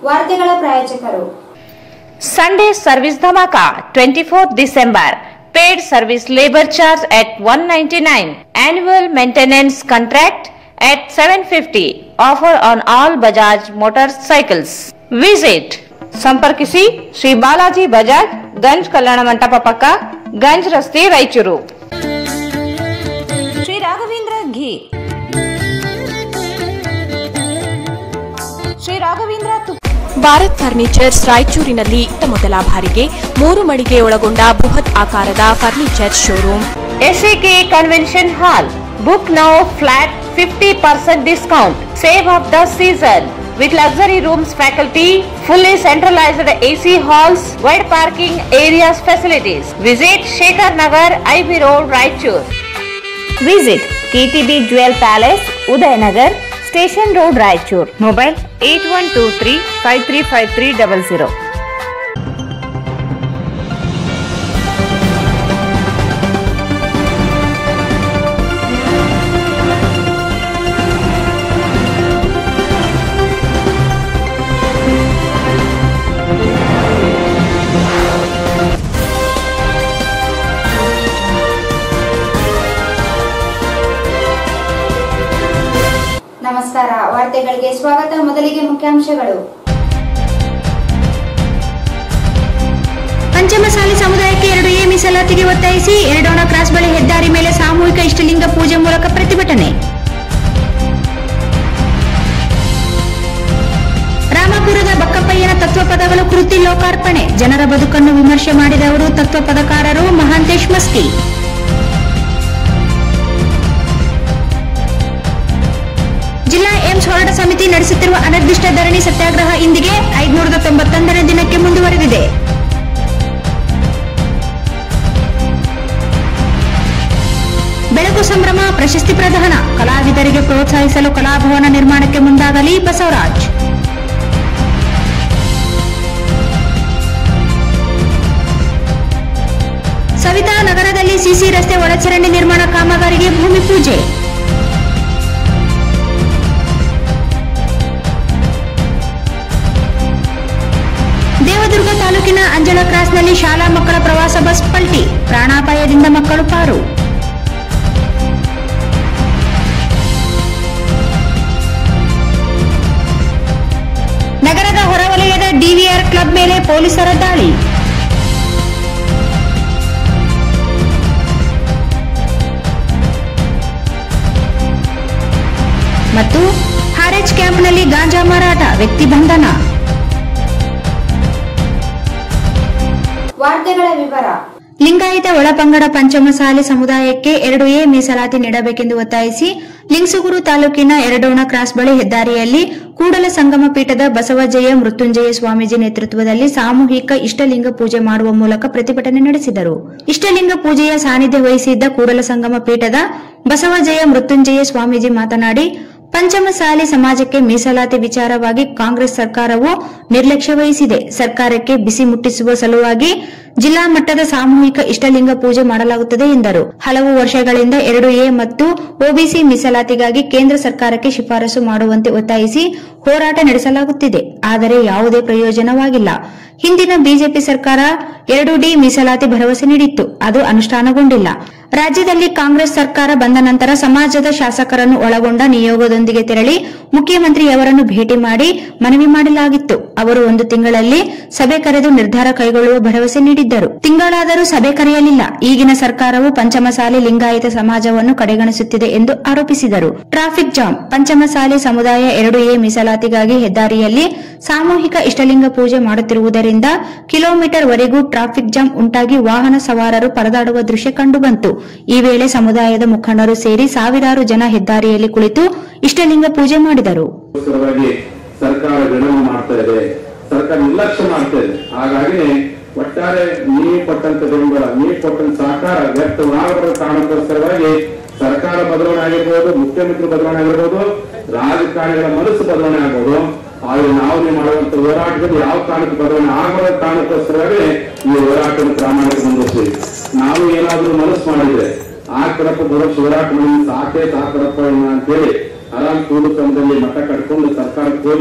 ವಾರ್ತೆಗಳ ಪ್ರಾಯೋಜಕರು Sunday service dhamaka 24th December. Paid service labor charge at 199. Annual maintenance contract at 750. Offer on all Bajaj motorcycles. Visit ಸಂಪರ್ಕಿಸಿ ಶ್ರೀ ಬಾಲಾಜಿ ಬಜಾಜ್ ಗಂಜ್ ಕಲ್ಯಾಣ ಮಂಟಪ ಪಕ್ಕ ಗಂಜ್ ರಸ್ತೆ ರಾಯಚೂರು ಶ್ರೀ ರಾಘವೇಂದ್ರ ಘೀ ಶ್ರೀ ರಾಘವೇಂದ್ರ ತುಪ್ಪ ಭಾರತ್ ಫರ್ನಿಚರ್ಸ್ ರಾಯಚೂರಿನಲ್ಲಿ ಇತ್ತ ಮೊದಲ ಬಾರಿಗೆ ಮೂರು ಮಳಿಗೆ ಒಳಗೊಂಡ ಬೃಹತ್ ಆಕಾರದ furniture showroom SAK Convention Hall. Book now flat 50% discount. Save of the season. With luxury rooms faculty, fully centralized AC halls, wide parking areas facilities. Visit Shekhar Nagar, IB Road, Raichur. Visit KTB Jewel Palace, Udayanagar, Station Road, Raichur. Mobile 8123 535300. ನಮಸ್ಕಾರ ವಾರ್ತೆಗಳಿಗೆ ಸ್ವಾಗತ ಮೊದಲಿಗೆ ಮುಖ್ಯಾಂಶಗಳು ಪಂಚಮಸಾಲಿ ಸಮುದಾಯಕ್ಕೆ ಎರಡು A ಮೀಸಲಾತಿಗೆ ಒತ್ತಾಯಿಸಿ ಎರಡೋಣ cross ಬಳಿ ಹೆದ್ದಾರಿ ಮೇಲೆ ಸಾಮೂಹಿಕ ಇಷ್ಟಲಿಂಗ ಪೂಜೆ ಮೂಲಕ ಪ್ರತಿಭಟನೆ ರಾಮಪುರದ ಬಕ್ಕಪ್ಪಯ್ಯನ ತತ್ವಪದಗಳು ಕೃತಿ ಲೋಕಾರ್ಪಣೆ ಜನರ ಬದುಕನ್ನು ವಿಮರ್ಶೆ ಮಾಡಿದವರು ತತ್ವಪದಕಾರರು ಮಹಾಂತೇಶ್ ಮಸ್ಕಿ ಜಿಲ್ಲಾ ಏಮ್ಸ್ ಹೋರಾಟ ಸಮಿತಿ ನಡೆಸುತ್ತಿರುವ ಅನಿರ್ದಿಷ್ಟ ಧರಣಿ ಸತ್ಯಾಗ್ರಹ ಇಂದಿಗೆ ಐದುನೂರದ ತೊಂಬತ್ತೊಂದನೇ ದಿನಕ್ಕೆ ಮುಂದುವರೆದಿದೆ ಬೆಳಕು ಸಂಭ್ರಮ ಪ್ರಶಸ್ತಿ ಪ್ರದಾನ ಕಲಾವಿದರಿಗೆ ಪ್ರೋತ್ಸಾಹಿಸಲು ಕಲಾಭವನ ನಿರ್ಮಾಣಕ್ಕೆ ಮುಂದಾಗಲಿ ಬಸವರಾಜ್ ಸವಿತಾ ನಗರದಲ್ಲಿ ಸಿಸಿ ರಸ್ತೆ ಒಳಚರಂಡಿ ನಿರ್ಮಾಣ ಕಾಮಗಾರಿಗೆ ಭೂಮಿ ಪೂಜೆ ದೇವದುರ್ಗ ತಾಲೂಕಿನ ಅಂಜಳ ಕ್ರಾಸ್ನಲ್ಲಿ ಶಾಲಾ ಮಕ್ಕಳ ಪ್ರವಾಸ ಬಸ್ ಪಲ್ಟಿ ಪ್ರಾಣಾಪಾಯದಿಂದ ಮಕ್ಕಳು ಪಾರು ನಗರದ ಹೊರವಲಯದ ಡಿವಿಆರ್ ಕ್ಲಬ್ ಮೇಲೆ ಪೊಲೀಸರ ದಾಳಿ ಮತ್ತು ಹಾರೆಜ್ ಕ್ಯಾಂಪ್ನಲ್ಲಿ ಗಾಂಜಾ ಮಾರಾಟ ವ್ಯಕ್ತಿ ಬಂಧನ ವಾರ್ತೆಗಳ ವಿವರ ಲಿಂಗಾಯತ ಒಳಪಂಗಡ ಪಂಚಮಸಾಲಿ ಸಮುದಾಯಕ್ಕೆ ಎರಡು ಎ ಮೀಸಲಾತಿ ನೀಡಬೇಕೆಂದು ಒತ್ತಾಯಿಸಿ ಲಿಂಗಸುಗೂರು ತಾಲೂಕಿನ ಎರಡೋಣ ಕ್ರಾಸ್ ಬಳಿ ಹೆದ್ದಾರಿಯಲ್ಲಿ ಕೂಡಲ ಸಂಗಮ ಪೀಠದ ಬಸವಜಯ ಮೃತ್ಯುಂಜಯ ಸ್ವಾಮೀಜಿ ನೇತೃತ್ವದಲ್ಲಿ ಸಾಮೂಹಿಕ ಇಷ್ಟಲಿಂಗ ಪೂಜೆ ಮಾಡುವ ಮೂಲಕ ಪ್ರತಿಭಟನೆ ನಡೆಸಿದರು ಇಷ್ಟಲಿಂಗ ಪೂಜೆಯ ಸಾನ್ನಿಧ್ಯ ವಹಿಸಿದ್ದ ಕೂಡಲ ಸಂಗಮ ಪೀಠದ ಬಸವಜಯ ಮೃತ್ಯುಂಜಯ ಸ್ವಾಮೀಜಿ ಮಾತನಾಡಿ ಪಂಚಮಸಾಲಿ ಸಮಾಜಕ್ಕೆ ಮೀಸಲಾತಿ ವಿಚಾರವಾಗಿ ಕಾಂಗ್ರೆಸ್ ಸರ್ಕಾರವು ನಿರ್ಲಕ್ಷ್ಯ ವಹಿಸಿದೆ ಸರ್ಕಾರಕ್ಕೆ ಬಿಸಿ ಮುಟ್ಟಿಸುವ ಸಲುವಾಗಿ ಜಿಲ್ಲಾ ಮಟ್ಟದ ಸಾಮೂಹಿಕ ಇಷ್ಟಲಿಂಗ ಪೂಜೆ ಮಾಡಲಾಗುತ್ತದೆ ಎಂದರು ಹಲವು ವರ್ಷಗಳಿಂದ ಎರಡು ಎ ಮತ್ತು ಒಬಿಸಿ ಮೀಸಲಾತಿಗಾಗಿ ಕೇಂದ್ರ ಸರ್ಕಾರಕ್ಕೆ ಶಿಫಾರಸು ಮಾಡುವಂತೆ ಒತ್ತಾಯಿಸಿ ಹೋರಾಟ ನಡೆಸಲಾಗುತ್ತಿದೆ ಆದರೆ ಯಾವುದೇ ಪ್ರಯೋಜನವಾಗಿಲ್ಲ ಹಿಂದಿನ ಬಿಜೆಪಿ ಸರ್ಕಾರ ಎರಡು ಡಿ ಮೀಸಲಾತಿ ಭರವಸೆ ನೀಡಿತ್ತು ಅದು ಅನುಷ್ಠಾನಗೊಂಡಿಲ್ಲ ರಾಜ್ಯದಲ್ಲಿ ಕಾಂಗ್ರೆಸ್ ಸರ್ಕಾರ ಬಂದ ನಂತರ ಸಮಾಜದ ಶಾಸಕರನ್ನು ಒಳಗೊಂಡ ನಿಯೋಗದೊಂದಿಗೆ ತೆರಳಿ ಮುಖ್ಯಮಂತ್ರಿಯವರನ್ನು ಭೇಟಿ ಮಾಡಿ ಮನವಿ ಮಾಡಲಾಗಿತ್ತು ಅವರು ಒಂದು ತಿಂಗಳಲ್ಲಿ ಸಭೆ ಕರೆದು ನಿರ್ಧಾರ ಕೈಗೊಳ್ಳುವ ಭರವಸೆ ನೀಡಿದ್ದರು ತಿಂಗಳಾದರೂ ಸಭೆ ಕರೆಯಲಿಲ್ಲ ಈಗಿನ ಸರ್ಕಾರವು ಪಂಚಮಸಾಲಿ ಲಿಂಗಾಯತ ಸಮಾಜವನ್ನು ಕಡೆಗಣಿಸುತ್ತಿದೆ ಎಂದು ಆರೋಪಿಸಿದರು ಟ್ರಾಫಿಕ್ ಜಾಮ್ ಪಂಚಮಸಾಲಿ ಸಮುದಾಯ ಎರಡು ಎ ಮೀಸಲಾತಿಗಾಗಿ ಹೆದ್ದಾರಿಯಲ್ಲಿ ಸಾಮೂಹಿಕ ಇಷ್ಟಲಿಂಗ ಪೂಜೆ ಮಾಡುತ್ತಿರುವುದರಿಂದ ಕಿಲೋಮೀಟರ್ ವರೆಗೂ ಟ್ರಾಫಿಕ್ ಜಾಮ್ ಉಂಟಾಗಿ ವಾಹನ ಸವಾರರು ಪರದಾಡುವ ದೃಶ್ಯ ಕಂಡುಬಂತು ಈ ವೇಳೆ ಸಮುದಾಯದ ಮುಖಂಡರು ಸೇರಿ ಸಾವಿರಾರು ಜನ ಹೆದ್ದಾರಿಯಲ್ಲಿ ಕುಳಿತು ಇಷ್ಟಲಿಂಗ ಪೂಜೆ ಮಾಡಿದರು ಗೋಸ್ಕರವಾಗಿ ಸರ್ಕಾರ ಗಣನೆ ಮಾಡ್ತಾ ಇದೆ ಸರ್ಕಾರ ನಿರ್ಲಕ್ಷ್ಯ ಮಾಡ್ತಾ ಇದೆ ಹಾಗಾಗಿ ಒಟ್ಟಾರೆ ನೀವು ಕೊಟ್ಟಂತ ಬೆಂಬಲ ನೀವು ಕೊಟ್ಟಂತ ಸಹಕಾರ ವ್ಯಕ್ತವಾಗದ ಕಾರಣಕ್ಕೋಸ್ಕರವಾಗಿ ಸರ್ಕಾರ ಬದಲಾವಣೆ ಆಗಿರ್ಬೋದು ಮುಖ್ಯಮಂತ್ರಿ ಬದಲಾವಣೆ ಆಗಿರ್ಬೋದು ರಾಜಕಾರಣಿಗಳ ಮನಸ್ಸು ಬದಲಾವಣೆ ಆಗ್ಬೋದು ಆದ್ರೆ ನಾವು ನೀವು ಮಾಡುವಂತ ಹೋರಾಟದಲ್ಲಿ ಯಾವ ಕಾರಣಕ್ಕೆ ಬದಲಾವಣೆ ಆಗದ ಕಾರಣಕ್ಕೋಸ್ಕರವಾಗಿ ಈ ಹೋರಾಟವನ್ನು ಪ್ರಾಮಾಣಿಕ ಮುಂದುವರಿಸಿ ನಾವು ಏನಾದ್ರೂ ಮನಸ್ಸು ಮಾಡಿದ್ರೆ ಆ ಕಡಪ ಬರೋ ಹೋರಾಟ ಮಾಡಿ ಸಾಕೆ ಸಾಕಡಪ್ಪ ಅಂತೇಳಿ ಆರಾಮ್ ಕೂಡು ಕ್ರಮದಲ್ಲಿ ಮಠ ಕಟ್ಕೊಂಡು ಸರ್ಕಾರಕ್ಕೆ ಹೋಗಿ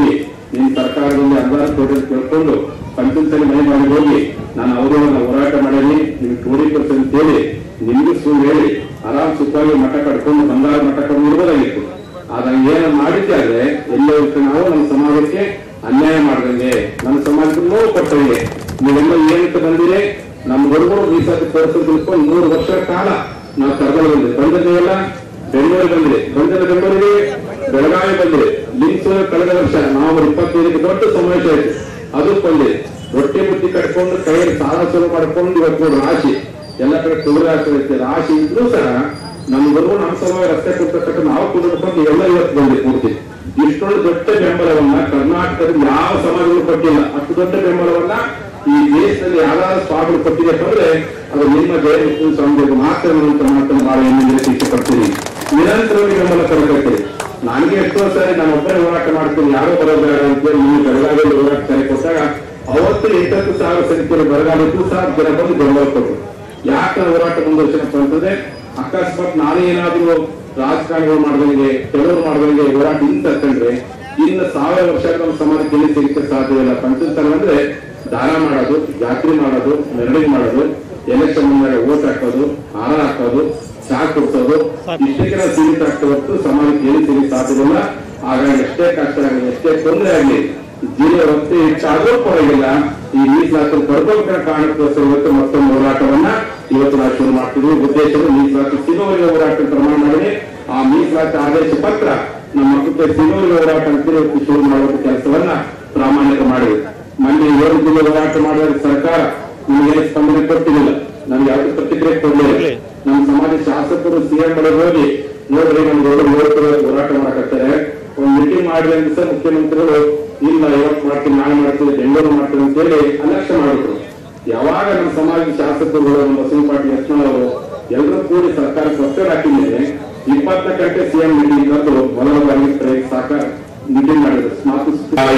ನಿಮ್ ಸರ್ಕಾರದಲ್ಲಿ ಅನುದಾನ ಕೊಡಿ ಅಂತ ಕೇಳ್ಕೊಂಡು ಪಂಚಾಯತ್ ಮನೆ ಮಾಡಿ ಹೋಗಿ ನಾನು ಅವರನ್ನ ಹೋರಾಟ ಮಾಡೀನಿ ನಿಮ್ಗೆ ಕೋಡಿ ಕೊಡ್ತೇನೆ ಅಂತ ಹೇಳಿ ನಿಮ್ಗೆ ಸುಳ್ಳು ಹೇಳಿ ಆರಾಮ್ ಸುಖವಾಗಿ ಮಠ ಕಟ್ಕೊಂಡು ಬಂಗಾರ ಮಠ ಕಟ್ಕೊಂಡು ಇರ್ಬೋದಾಗಿತ್ತು ಆದ್ರೆ ಏನ ಮಾಡಿದ್ದೆ ಆದ್ರೆ ಎಲ್ಲೋ ಇಟ್ಟು ನಾವು ನಮ್ಮ ಸಮಾಜಕ್ಕೆ ಅನ್ಯಾಯ ಮಾಡ್ದಂಗೆ ನಮ್ಮ ಸಮಾಜಕ್ಕೆ ನೋವು ಕೊಟ್ಟಂಗೆ ನೀವೆಲ್ಲ ಏನಕ್ಕೆ ಬಂದಿರಿ ನಮ್ಮ ಹುಡುಗರು ಮೀಸಲಾತಿ ತೋರಿಸಲು ತಿಳ್ಕೊಂಡು ಮೂರು ವರ್ಷ ಕಾಲ ನಾವು ಕರ್ಕೊಂಡು ಬಂದ್ರಿ ಬಂದಿದ್ದೀವಲ್ಲ ಬೆಂಗಳೂರಿಗೆ ಬಂದ್ರಿ ಬಂದಿರೋ ಬೆಂಗಳೂರಿಗೆ ಬೆಳಗಾವಿ ಬಂದ್ರಿ ಲಿಂಕ್ಸ್ ಕಳೆದ ವರ್ಷ ನಾವು ಇಪ್ಪತ್ತೈದಕ್ಕೆ ದೊಡ್ಡ ಸಮಾವೇಶ ಆಯ್ತು ಅದಕ್ಕೆ ಬಂದ್ರಿ ರೊಟ್ಟಿ ಮುಟ್ಟಿ ಕಟ್ಕೊಂಡು ಕೈಯಲ್ಲಿ ಸಾಲ ಶುರು ಮಾಡ್ಕೊಂಡು ಇವತ್ತು ನೋಡಿ ರಾಶಿ ಎಲ್ಲ ಕಡೆ ತೊಗರಿ ಆಗ್ತದೆ ರಾಶಿ ಇದ್ರೂ ಸಹ ನಮ್ಗೂ ನಮ್ಮ ಸಲುವಾಗಿ ರಸ್ತೆ ಕೊಡ್ತಕ್ಕಂಥ ನಾವು ಕುಡಿದುಕೊಂಡು ಎಲ್ಲ ಇವತ್ತು ಬಂದ್ವಿ ಪೂರ್ತಿ ಇಷ್ಟೊಂದು ದೊಡ್ಡ ಬೆಂಬಲವನ್ನ ಕರ್ನಾಟಕದ ಯಾವ ಸಮಾಜಗಳು ಕೊಟ್ಟಿಲ್ಲ ಅಷ್ಟು ದೊಡ್ಡ ಬೆಂಬಲವನ್ನ ಈ ದೇಶದಲ್ಲಿ ಯಾವ್ದಾದ್ರು ಸ್ವಾಮಿಗಳು ಕೊಟ್ಟಿದೆ ಅಂದ್ರೆ ಅದು ನಿಮ್ಮ ಜಯಮುಕ್ತಿ ಸ್ವಾಮಿಗಳು ಮಾತ್ರ ಅಂತ ಮಾತನ್ನು ಬಹಳ ಹೆಮ್ಮೆಯಿಂದ ಇಚ್ಛೆ ಪಡ್ತೀನಿ ನಿರಂತರವಾಗಿ ಬೆಂಬಲ ಕೊಡಬೇಕು ನನಗೆ ಎಷ್ಟೋ ಸಾರಿ ನಾನು ಒಬ್ಬರೇ ಹೋರಾಟ ಮಾಡ್ತೀನಿ ಯಾರೋ ಬರೋಬೇಡ ಅಂತೇಳಿ ನೀವು ಬೆಳಗಾವಿಯಲ್ಲಿ ಹೋರಾಟ ಕರೆ ಕೊಟ್ಟಾಗ ಅವತ್ತು ಎಂಟತ್ತು ಸಾವಿರ ಸಂಖ್ಯೆಯಲ್ಲಿ ಬೆಳಗಾವಿಗೂ ಸಹ ಜನ ಬಂದು ಬೆಂಬಲ ಕೊಟ್ಟರು ಯಾಕೆ ಹೋರಾಟ ಮುಂದುವರ್ಸನಪ್ಪ ಅಂತಂದ್ರೆ ಅಕಸ್ಮಾತ್ ನಾಳೆ ಏನಾದ್ರೂ ರಾಜಕಾರಣಿಗಳು ಮಾಡ್ದಂಗೆ ಕೆಲವರು ಮಾಡ್ದಂಗೆ ಹೋರಾಟ ಹಿಂದೆ ತಕೊಂಡ್ರೆ ಇನ್ನು ಸಾವಿರ ವರ್ಷ ನಮ್ಮ ಸಮಾಜಕ್ಕೆ ಎಲ್ಲಿ ಸಿಗಕ್ಕೆ ಸಾಧ್ಯವಿಲ್ಲ ಪಂಚತನ ಅಂದ್ರೆ ದಾನ ಮಾಡೋದು ಜಾತ್ರೆ ಮಾಡೋದು ಮೆರವಣಿಗೆ ಮಾಡೋದು ಎಲೆಕ್ಷನ್ ಮುಂದಾಗ ಓಟ್ ಹಾಕೋದು ಹಾರ ಹಾಕೋದು ಚಾ ಕೊಡ್ಸೋದು ಇಷ್ಟಕ್ಕೆ ನಾವು ಸೀಮಿತ ಆಗ್ತಾ ಹೊರತು ಸಮಾಜಕ್ಕೆ ಎಲ್ಲಿ ಸಿಗಕ್ಕೆ ಸಾಧ್ಯವಿಲ್ಲ ಹಾಗಾಗಿ ಎಷ್ಟೇ ಕಷ್ಟ ಆಗಲಿ ಎಷ್ಟೇ ತೊಂದರೆ ಆಗಲಿ ಜೀವ ಹೊತ್ತು ಹೆಚ್ಚಾದ್ರೂ ಪರವಾಗಿಲ್ಲ ಈ ಮೀಸಲಾತಿ ಬರ್ಬೇಕನ್ನ ಕಾರಣಕ್ಕೋಸ್ಕರ ಇವತ್ತು ಮತ್ತೊಂದು ಹೋರಾಟವನ್ನ ಇವತ್ತು ನಾವು ಶುರು ಮಾಡ್ತಿದ್ವಿ ಉದ್ದೇಶವು ಮೀಸಲಾತಿ ಸಿಗುವವರೆಗೆ ಹೋರಾಟ ಪ್ರಮಾಣ ಮಾಡಿ ಆ ಮೀಸಲಾತಿ ಆದೇಶ ಪತ್ರ ನಮ್ಮ ಮಕ್ಕಳಿಗೆ ಸಿಗುವವರೆಗೆ ಹೋರಾಟ ಅಂತ ಇವತ್ತು ಶುರು ಮಾಡುವ ಕೆಲಸವನ್ನ ಪ್ರಾಮಾಣಿಕ ಮಾಡಿದೆ ಮೊನ್ನೆ ಏಳು ಜಿಲ್ಲೆ ಹೋರಾಟ ಮಾಡಿದ ಸರ್ಕಾರ ನಿಮಗೆ ಸ್ಪಂದನೆ ಕೊಟ್ಟಿರಲಿಲ್ಲ ನಮ್ಗೆ ಯಾವ್ದು ಪ್ರತಿಕ್ರಿಯೆ ಕೊಡಲಿಲ್ಲ ನಮ್ಮ ಸಮಾಜ ಶಾಸಕರು ಸಿಎಂ ಬಳಿ ಹೋಗಿ ನೋಡ್ರಿ ನಮ್ಗೆ ಎರಡು ಮೂವತ್ತು ಹೋರಾಟ ಮಾಡಕತ್ತಾರೆ ಒಂದು ಮೀಟಿಂಗ್ ಮಾಡಿದ ದಿವಸ ಮುಖ್ಯಮಂತ್ರಿಗಳು ಇಲ್ಲ ಇವತ್ತು ಮಾಡ್ತೀನಿ ನಾಳೆ ಮಾಡ್ತೀನಿ ಬೆಂಗಳೂರು ಮಾಡ್ತೀನಿ ಅಂತ ಹೇಳಿ ಅಲಕ್ಷ್ಯ ಮಾಡಿದ್ರು ಯಾವಾಗ ನಮ್ಮ ಸಮಾಜ ಶಾಸಕರುಗಳು ನಮ್ಮ ಬಸವ ಪಾಟೀಲ್ ಯತ್ನಾಳ್ ಅವರು ಎಲ್ಲರೂ ಕೂಡಿ ಸರ್ಕಾರಕ್ಕೆ ಒತ್ತಡ ಹಾಕಿದ್ರೆ ಇಪ್ಪತ್ತನೇ ಗಂಟೆ ಸಿಎಂ ಮೀಟಿಂಗ್ ಇವತ್ತು ಮೊದಲ ಬಾರಿಗೆ ಪ್ರಯೋಗ ಸಾಕಾರ ಮೀಟಿಂಗ್ ಮಾಡಿದ್ರು ಸ್ಮಾರ್ಟ್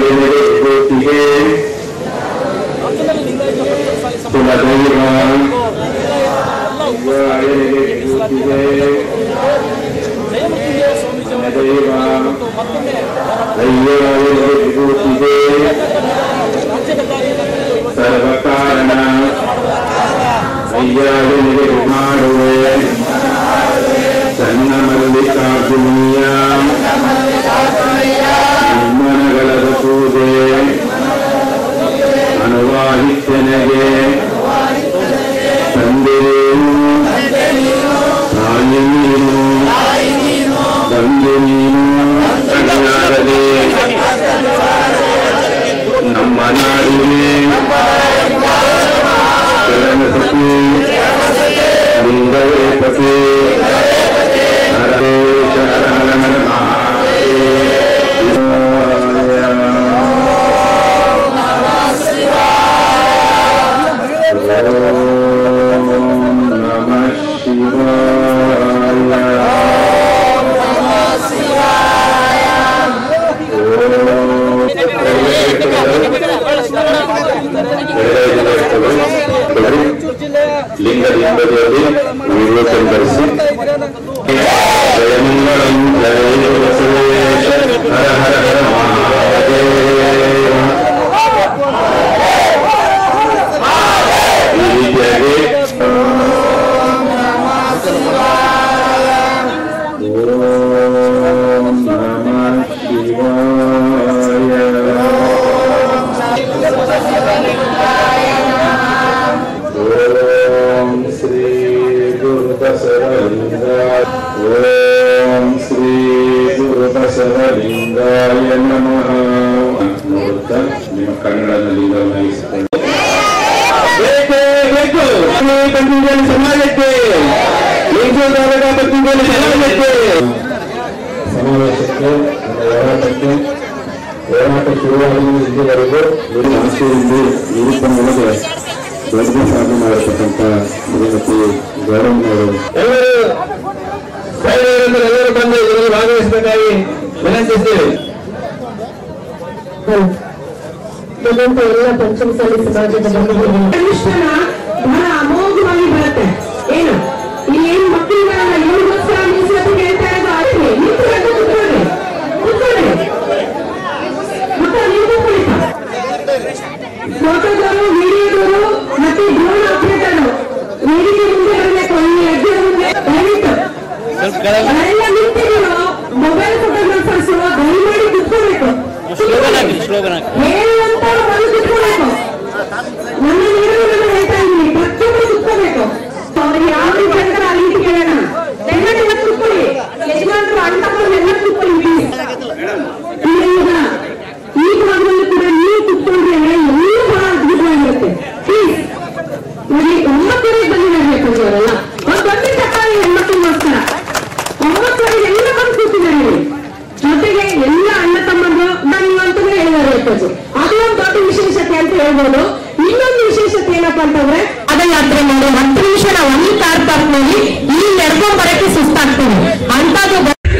ವಿಭೂತಿಗೆ ಸರ್ವಕಾರಣ ಅಯ್ಯಾವಿನಿಗೆ ಮಾಡುವೆ ಸಣ್ಣ ಮಲ್ಲಿಕಾರ್ಜುನಿಯ ನಿಮ್ಮನಗಳದ ಪೂಜೆ ಅನುವಾಹಿತ್ಯನೆಗೆ ತಂದೆಯೇನು ತಾಯಿ ನೀನು ಬಂದು ನೀನು ಕಣ್ಣಾರದೆ ನಮ್ಮ ನಾಡಿಗೆ ಶರಣ ಸತಿ ಲಿಂಗವೇ ಪತಿ ಹರೇ ಶರಣ ಓಂ ನಮಃ ಲಿಂಗ ಲಿಂಗದಲ್ಲಿ ವಿವೇಕಂ ಧರಿಸಿ ಜಯಮಂಗಳಂ ಜಯ ಬಸವೇಶ ಹರ ಹರ ಹರ ಮಹಾದೇವ ಈ ರೀತಿಯಾಗಿ ಓಂ ನಮಃ ಶಿವಾಯ ಓಂ ಶ್ರೀ ಗುರು ಬಸವಲಿಂಗಾಯ ಓಂ ಶ್ರೀ ಗುರು ಬಸವಲಿಂಗಾಯ ನಮಃ ನೋಡುತ್ತಾ ನಿಮ್ಮ ಕನ್ನಡದಲ್ಲಿ ಗಮನಿಸಿಕೊಂಡು ಬೇಕೇ ಬೇಕು ಬಂದಿದ್ದೇನೆ ಸಮಾಜಕ್ಕೆ ಮೀಸಲಾದ ಬಂದಿದ್ದೇನೆ ಸಮಾಜಕ್ಕೆ ಸಮಾವೇಶಕ್ಕೆ ನನ್ನ ಹೋರಾಟಕ್ಕೆ ಹೋರಾಟ ಶುರುವಾಗುವ ಇಲ್ಲಿವರೆಗೂ ಇಡೀ ಆಸೆಯಲ್ಲಿ ನಿರೂಪಣೆಯೊಳಗೆ ದೊಡ್ಡ ಸಾಧನೆ ಮಾಡಿರ್ತಕ್ಕಂಥ ಶ್ರೀಮತಿ ಗೌರವನವರು ಎಲ್ಲರೂ ಮಹಿಳೆಯರಿಂದ ಎಲ್ಲರೂ ಬಂದು ಇದರಲ್ಲಿ ಭಾಗವಹಿಸಬೇಕಾಗಿ ವಿನಂತಿಸ್ತೇವೆ ಇಲ್ಲಂತ ಎಲ್ಲ ಪಂಚಮಸಾಲಿ ಸಮಾಜದ ಬಂಧುಗಳು ಅನುಷ್ಠಾನ ಬಹಳ ಅಮೋಘವಾಗಿ ಬರುತ್ತೆ ಏನು ಇಲ್ಲಿ ಏನು ಮಕ್ಕಳುಗಳನ್ನ ಇವ್ರಿಗೋಸ್ಕರ ಮೀಸಲಾತಿ ಕೇಳ್ತಾ ಇರೋದು ಅಷ್ಟೇ ನಿಂತ್ಕೊಂಡು ಕೂತ್ಕೊಳ್ಳಿ ಕೂತ್ಕೊಳ್ಳಿ ಮಕ್ಕಳು ನಿಂತ್ಕೊಂಡು ಫೋಟೋದವರು ವಿಡಿಯೋದವರು ಮತ್ತೆ ಡ್ರೋನ್ ಆಪರೇಟರ್ ವೇದಿಕೆ ಮುಂದೆ ಬರಬೇಕು ಈ ಅಜ್ಜರ ಮುಂದೆ ದಯವಿಟ್ಟು ಯಾರೆಲ್ಲ ನಿಂತಿದ್ದೀರೋ ಮೊಬೈಲ್ ಫೋಟೋಗ್ರಾಫರ್ಸ್ ದಯಮಾಡಿ ಕುತ್ಕೋಬೇಕು ಹೇಳುವಂತವ್ರು ಬಂದು ಕುತ್ಕೋಬೇಕು ನನ್ನ ನೀರು ಹೇಳ್ತಾ ಇದ್ದೀನಿ ಪ್ರತಿಯೊಬ್ಬರು ಕುತ್ಕೋಬೇಕು ಅವ್ರಿಗೆ ಯಾವ ರೀತಿ ಹೇಳ್ತಾರೆ ಆ ರೀತಿ ಕೇಳೋಣ ದಯಮಾಡಿ ಎಲ್ಲ ಕುತ್ಕೊಳ್ಳಿ ಯಜಮಾನರು ಅಣ್ಣ ಎಲ್ಲ ಕುತ್ಕೊಳ್ಳಿ please. ಈಗ ಈ ಭಾಗದಲ್ಲಿ ಕೂಡ ನೀವು ಕುತ್ಕೊಂಡ್ರೆ ಎಲ್ಲ ಬಹಳ ಅದ್ಭುತವಾಗಿರುತ್ತೆ ಪ್ಲೀಸ್ ನೋಡಿ ಒಂಬತ್ತುವರೆಗೆ ಬಂದಿರಬೇಕು ಅವರೆಲ್ಲ ಒಂದು ದೊಡ್ಡ ಚಪ್ಪಾಳಿ ಹೆಣ್ಮಕ್ಳಿಗೋಸ್ಕರ ಒಂಬತ್ತುವರೆಗೆ ಎಲ್ಲ ಬಂದು ಕೂತಿದ್ದಾರೆ ಇಲ್ಲಿ. ಜೊತೆಗೆ ಎಲ್ಲ ಅಣ್ಣ ತಮ್ಮಂದ್ರು ನೀವು ಅಂತಲೇ ಹೇಳಿದ್ದಾರೆ ಅಪ್ಪಾಜಿ ಅದು ಒಂದು ದೊಡ್ಡ ವಿಶೇಷತೆ ಅಂತ ಹೇಳ್ಬೋದು ಇನ್ನೊಂದು ವಿಶೇಷತೆ ಏನಪ್ಪಾ ಅಂತಂದ್ರೆ ಪದಯಾತ್ರೆ ಮಾಡಿ ಹತ್ತು ನಿಮಿಷ ನಾವು ಒಂದು ಕಾರ್ ಪಾರ್ಕ್ ನಲ್ಲಿ ಇಲ್ಲಿ ನಡ್ಕೊಂಡ್ ಬರಕ್ಕೆ ಸುಸ್ತಾಗ್ತೇವೆ ಅಂತದ್ದು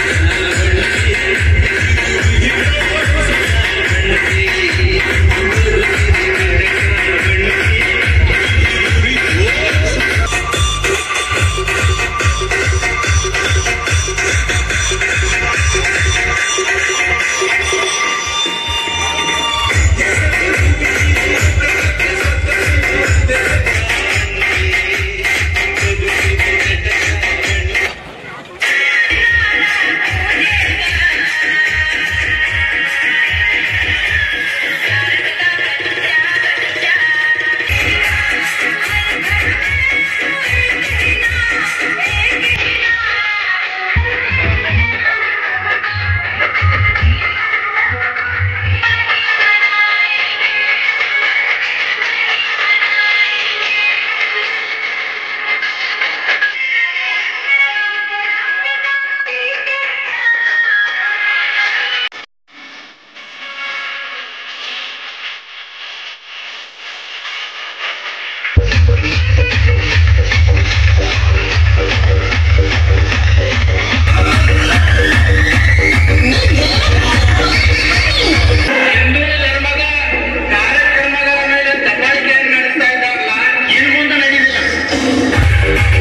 ಹಿಂದೂ ಧರ್ಮದ ಕಾರ್ಯಕ್ರಮಗಳ ಮೇಲೆ ದಬ್ಬಾಳಿಕೆಯನ್ನು ನಡೆಸ್ತಾ ಇದ್ದಾರಲ್ಲ ಇನ್ನು ಮುಂದೆ ನಡೀಲಿಲ್ಲ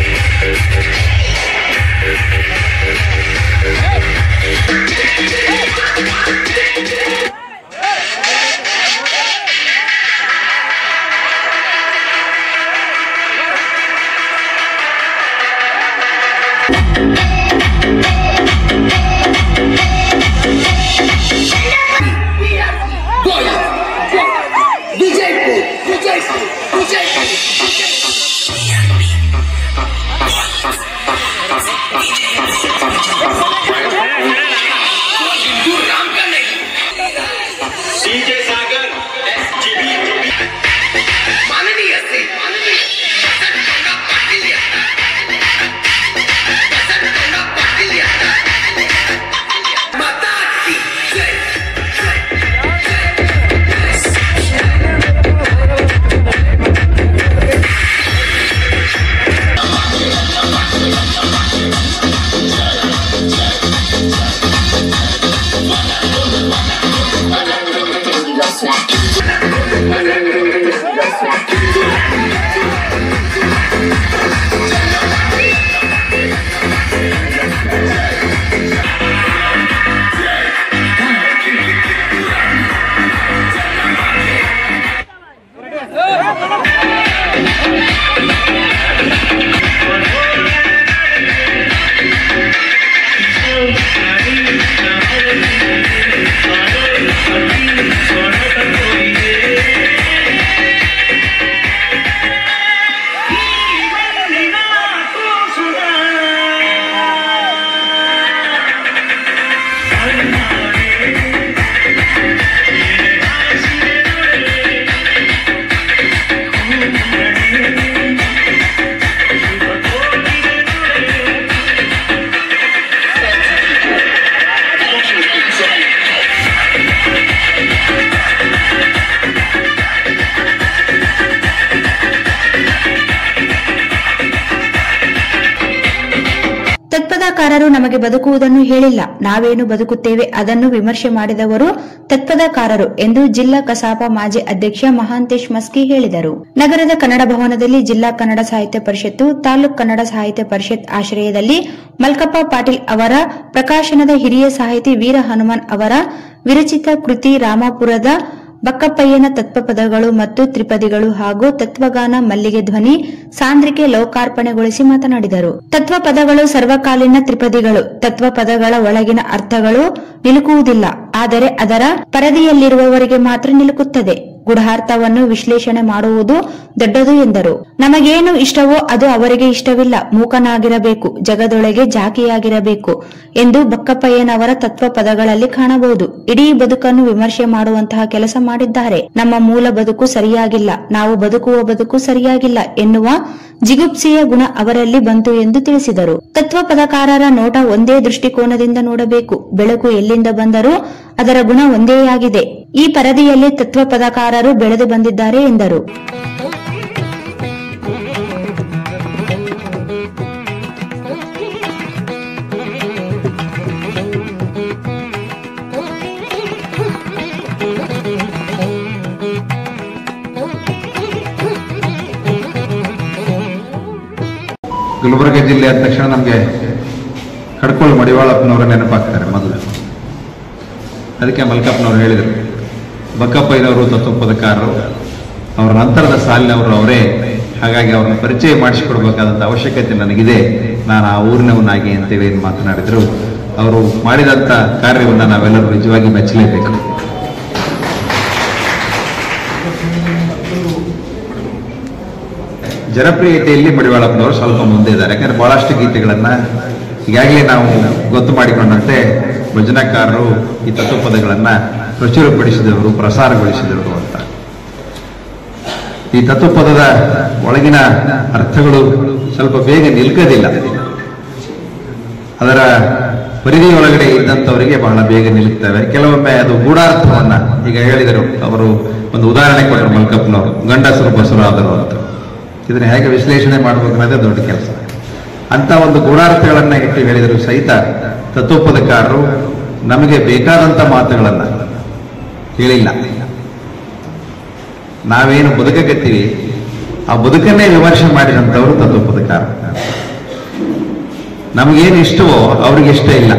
डीजे सागर जीबी माननीय से माननीय बसंत गंगा पाटिल यात्रा बसंत गंगा पाटिल यात्रा माता की जय ತತ್ಪದಕಾರರು ನಮಗೆ ಬದುಕುವುದನ್ನು ಹೇಳಿಲ್ಲ ನಾವೇನು ಬದುಕುತ್ತೇವೆ ಅದನ್ನು ವಿಮರ್ಶೆ ಮಾಡಿದವರು ತತ್ಪದಕಾರರು ಎಂದು ಜಿಲ್ಲಾ ಕಸಾಪ ಮಾಜಿ ಅಧ್ಯಕ್ಷ ಮಹಾಂತೇಶ್ ಮಸ್ಕಿ ಹೇಳಿದರು ನಗರದ ಕನ್ನಡ ಭವನದಲ್ಲಿ ಜಿಲ್ಲಾ ಕನ್ನಡ ಸಾಹಿತ್ಯ ಪರಿಷತ್ತು ತಾಲೂಕ್ ಕನ್ನಡ ಸಾಹಿತ್ಯ ಪರಿಷತ್ ಆಶ್ರಯದಲ್ಲಿ ಮಲ್ಕಪ್ಪ ಪಾಟೀಲ್ ಅವರ ಪ್ರಕಾಶನದ ಹಿರಿಯ ಸಾಹಿತಿ ವೀರ ಹನುಮಾನ್ ಅವರ ವಿರಚಿತ ಕೃತಿ ರಾಮಾಪುರದ ಬಕ್ಕಪ್ಪಯ್ಯನ ತತ್ವಪದಗಳು ಮತ್ತು ತ್ರಿಪದಿಗಳು ಹಾಗೂ ತತ್ವಗಾನ ಮಲ್ಲಿಗೆ ಧ್ವನಿ ಸಾಂದ್ರಿಕೆ ಲೋಕಾರ್ಪಣೆಗೊಳಿಸಿ ಮಾತನಾಡಿದರು ತತ್ವಪದಗಳು ಸರ್ವಕಾಲೀನ ತ್ರಿಪದಿಗಳು ತತ್ವಪದಗಳ ಒಳಗಿನ ಅರ್ಥಗಳು ನಿಲುಕುವುದಿಲ್ಲ ಆದರೆ ಅದರ ಪರದಿಯಲ್ಲಿರುವವರಿಗೆ ಮಾತ್ರ ನಿಲುಕುತ್ತದೆ ಗೂಢಾರ್ಥವನ್ನು ವಿಶ್ಲೇಷಣೆ ಮಾಡುವುದು ದೊಡ್ಡದು ಎಂದರು ನಮಗೇನು ಇಷ್ಟವೋ ಅದು ಅವರಿಗೆ ಇಷ್ಟವಿಲ್ಲ ಮೂಕನಾಗಿರಬೇಕು ಜಗದೊಳಗೆ ಜಾಕಿಯಾಗಿರಬೇಕು ಎಂದು ಬಕ್ಕಪ್ಪಯ್ಯನವರ ತತ್ವ ಪದಗಳಲ್ಲಿ ಕಾಣಬಹುದು ಇಡೀ ಬದುಕನ್ನು ವಿಮರ್ಶೆ ಮಾಡುವಂತಹ ಕೆಲಸ ಮಾಡಿದ್ದಾರೆ ನಮ್ಮ ಮೂಲ ಬದುಕು ಸರಿಯಾಗಿಲ್ಲ ನಾವು ಬದುಕುವ ಬದುಕು ಸರಿಯಾಗಿಲ್ಲ ಎನ್ನುವ ಜಿಗುಪ್ಸೆಯ ಗುಣ ಅವರಲ್ಲಿ ಬಂತು ಎಂದು ತಿಳಿಸಿದರು ತತ್ವ ಪದಕಾರರ ನೋಟ ಒಂದೇ ದೃಷ್ಟಿಕೋನದಿಂದ ನೋಡಬೇಕು ಬೆಳಕು ಎಲ್ಲಿಂದ ಬಂದರೂ ಅದರ ಗುಣ ಒಂದೇಯಾಗಿದೆ ಈ ಪರದಿಯಲ್ಲಿ ತತ್ವ ಪದಕಾರರು ಬೆಳೆದು ಬಂದಿದ್ದಾರೆ ಎಂದರು ಗುಲ್ಬರ್ಗ ಜಿಲ್ಲೆ ಅಂದ ತಕ್ಷಣ ನಮಗೆ ಕಡ್ಕೊಳ್ಳಿ ಮಡಿವಾಳಪ್ಪನವರ ನೆನಪಾಗ್ತಾರೆ ಮೊದಲು ಅದಕ್ಕೆ ಮಲ್ಕಪ್ಪನವರು ಹೇಳಿದರು ಬಕ್ಕಪ್ಪಯ್ಯನವರು ತತ್ವಪದಕಾರರು ಅವರ ನಂತರದ ಸಾಲಿನವರು ಅವರೇ ಹಾಗಾಗಿ ಅವ್ರನ್ನ ಪರಿಚಯ ಮಾಡಿಸಿಕೊಡ್ಬೇಕಾದಂಥ ಅವಶ್ಯಕತೆ ನನಗಿದೆ ನಾನು ಆ ಊರಿನವನಾಗಿ ಅಂತೇಳಿ ಏನು ಮಾತನಾಡಿದರು ಅವರು ಮಾಡಿದಂಥ ಕಾರ್ಯವನ್ನು ನಾವೆಲ್ಲರೂ ನಿಜವಾಗಿ ಮೆಚ್ಚಲೇಬೇಕು ಜನಪ್ರಿಯತೆಯಲ್ಲಿ ಮಡಿವಾಳಪ್ಪನವರು ಸ್ವಲ್ಪ ಮುಂದೆ ಇದ್ದಾರೆ ಯಾಕಂದ್ರೆ ಬಹಳಷ್ಟು ಗೀತೆಗಳನ್ನ ಈಗಾಗಲೇ ನಾವು ಗೊತ್ತು ಮಾಡಿಕೊಂಡಂತೆ ಭಜನಾಕಾರರು ಈ ತತ್ವಪದಗಳನ್ನ ಪ್ರಚುರಪಡಿಸಿದವರು ಪ್ರಸಾರಗೊಳಿಸಿದವರು ಅಂತ ಈ ತತ್ವಪದದ ಒಳಗಿನ ಅರ್ಥಗಳು ಸ್ವಲ್ಪ ಬೇಗ ನಿಲ್ಕದಿಲ್ಲ ಅದರ ಪರಿಧಿ ಒಳಗಡೆ ಇದ್ದಂಥವರಿಗೆ ಬಹಳ ಬೇಗ ನಿಲ್ತವೆ ಕೆಲವೊಮ್ಮೆ ಅದು ಗೂಢಾರ್ಥವನ್ನ ಈಗ ಹೇಳಿದರು ಅವರು ಒಂದು ಉದಾಹರಣೆ ಕೊಟ್ಟರು ಮಲ್ಕಪ್ಪನವರು ಗಂಡಸರು ಬಸವರಾದರು ಅಂತ ಇದನ್ನ ಹೇಗೆ ವಿಶ್ಲೇಷಣೆ ಮಾಡಬೇಕು ಅನ್ನೋದೇ ದೊಡ್ಡ ಕೆಲಸ ಅಂತ ಒಂದು ಗೂಢಾರ್ಥಗಳನ್ನ ಇಟ್ಟು ಹೇಳಿದರು ಸಹಿತ ತತ್ವಪದಕಾರರು ನಮಗೆ ಬೇಕಾದಂತ ಮಾತುಗಳನ್ನ ಹೇಳಿಲ್ಲ ನಾವೇನು ಬದುಕಕತ್ತೀವಿ ಆ ಬದುಕನ್ನೇ ವಿಮರ್ಶೆ ಮಾಡಿದಂಥವರು ತತ್ವಪದಕಾರ ನಮಗೇನು ಇಷ್ಟವೋ ಅವ್ರಿಗೆ ಇಷ್ಟ ಇಲ್ಲ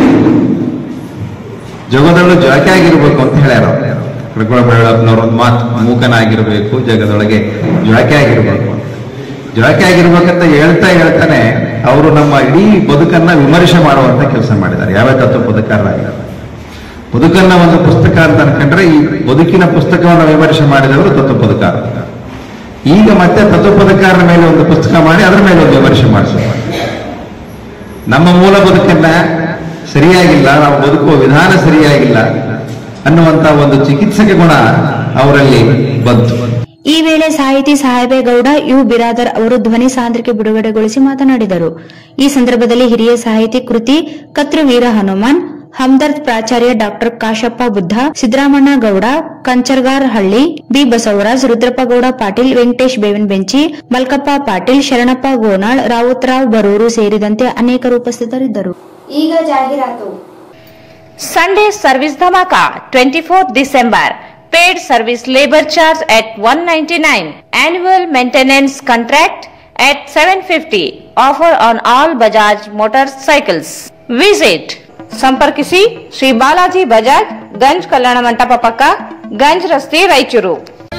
ಜಗದೊಳಗೆ ಜಾಕೆ ಆಗಿರ್ಬೇಕು ಅಂತ ಹೇಳ್ಯಾರ ಕಡ್ಕೊಳ ಬೆಳಪ್ಪನವ್ರ ಒಂದು ಮಾತು ಮೂಕನಾಗಿರ್ಬೇಕು ಜಗದೊಳಗೆ ಜಾಕೆ ಆಗಿರ್ಬೇಕು ಅಂತ ಜಾಕೆ ಆಗಿರ್ಬೇಕಂತ ಹೇಳ್ತಾ ಹೇಳ್ತಾನೆ ಅವರು ನಮ್ಮ ಇಡೀ ಬದುಕನ್ನ ವಿಮರ್ಶೆ ಮಾಡುವಂತ ಕೆಲಸ ಮಾಡಿದ್ದಾರೆ ಯಾವ ತತ್ವ ಬದುಕಾರರಾಗಿದ್ದಾರೆ ಬದುಕನ್ನ ಒಂದು ಪುಸ್ತಕ ಅಂತ ಅನ್ಕೊಂಡ್ರೆ ಈ ಬದುಕಿನ ಪುಸ್ತಕವನ್ನು ವಿಮರ್ಶೆ ಮಾಡಿದವರು ತತ್ವ ಬದುಕಾರ ಈಗ ಮತ್ತೆ ತತ್ವ ಬದುಕಾರರ ಮೇಲೆ ಒಂದು ಪುಸ್ತಕ ಮಾಡಿ ಅದರ ಮೇಲೆ ಒಂದು ವಿಮರ್ಶೆ ಮಾಡಿಸುವ ನಮ್ಮ ಮೂಲ ಬದುಕನ್ನ ಸರಿಯಾಗಿಲ್ಲ ನಾವು ಬದುಕುವ ವಿಧಾನ ಸರಿಯಾಗಿಲ್ಲ ಅನ್ನುವಂತ ಒಂದು ಚಿಕಿತ್ಸಕ ಗುಣ ಅವರಲ್ಲಿ ಬಂತು ಈ ವೇಳೆ ಸಾಹಿತಿ ಸಾಹೇಬೇಗೌಡ ಯು ಬಿರಾದರ್ ಅವರು ಧ್ವನಿ ಸಾಂದ್ರಿಕೆ ಬಿಡುಗಡೆಗೊಳಿಸಿ ಮಾತನಾಡಿದರು ಈ ಸಂದರ್ಭದಲ್ಲಿ ಹಿರಿಯ ಸಾಹಿತಿ ಕೃತಿ ಕರ್ತೃವೀರ ಹನುಮಾನ್ ಹಮ್ದರ್ದ್ ಪ್ರಾಚಾರ್ಯ ಡಾಕ್ಟರ್ ಕಾಶಪ್ಪ ಬುದ್ಧ ಸಿದ್ದರಾಮಣ್ಣ ಗೌಡ ಕಂಚರ್ಗಾರ್ ಹಳ್ಳಿ ಬಿ ಬಸವರಾಜ್ ರುದ್ರಪ್ಪಗೌಡ ಪಾಟೀಲ್ ವೆಂಕಟೇಶ್ ಬೇವಿನ ಬೆಂಚಿ ಮಲ್ಕಪ್ಪ ಪಾಟೀಲ್ ಶರಣಪ್ಪ ಗೋನಾಳ್ ರಾವುತರಾವ್ ಬರೂರು ಸೇರಿದಂತೆ ಅನೇಕರು ಉಪಸ್ಥಿತರಿದ್ದರು ಈಗ ಜಾಹೀರಾತು Sunday service dhamaka 24th December. Paid service labor charge at 199. Annual maintenance contract at 750. Offer on all Bajaj motorcycles. Visit ಸಂಪರ್ಕಿಸಿ ಶ್ರೀ ಬಾಲಾಜಿ ಬಜಾಜ್ ಗಂಜ್ ಕಲ್ಯಾಣ ಮಂಟಪ ಪಕ್ಕ ಗಂಜ್ ರಸ್ತೆ ರಾಯಚೂರು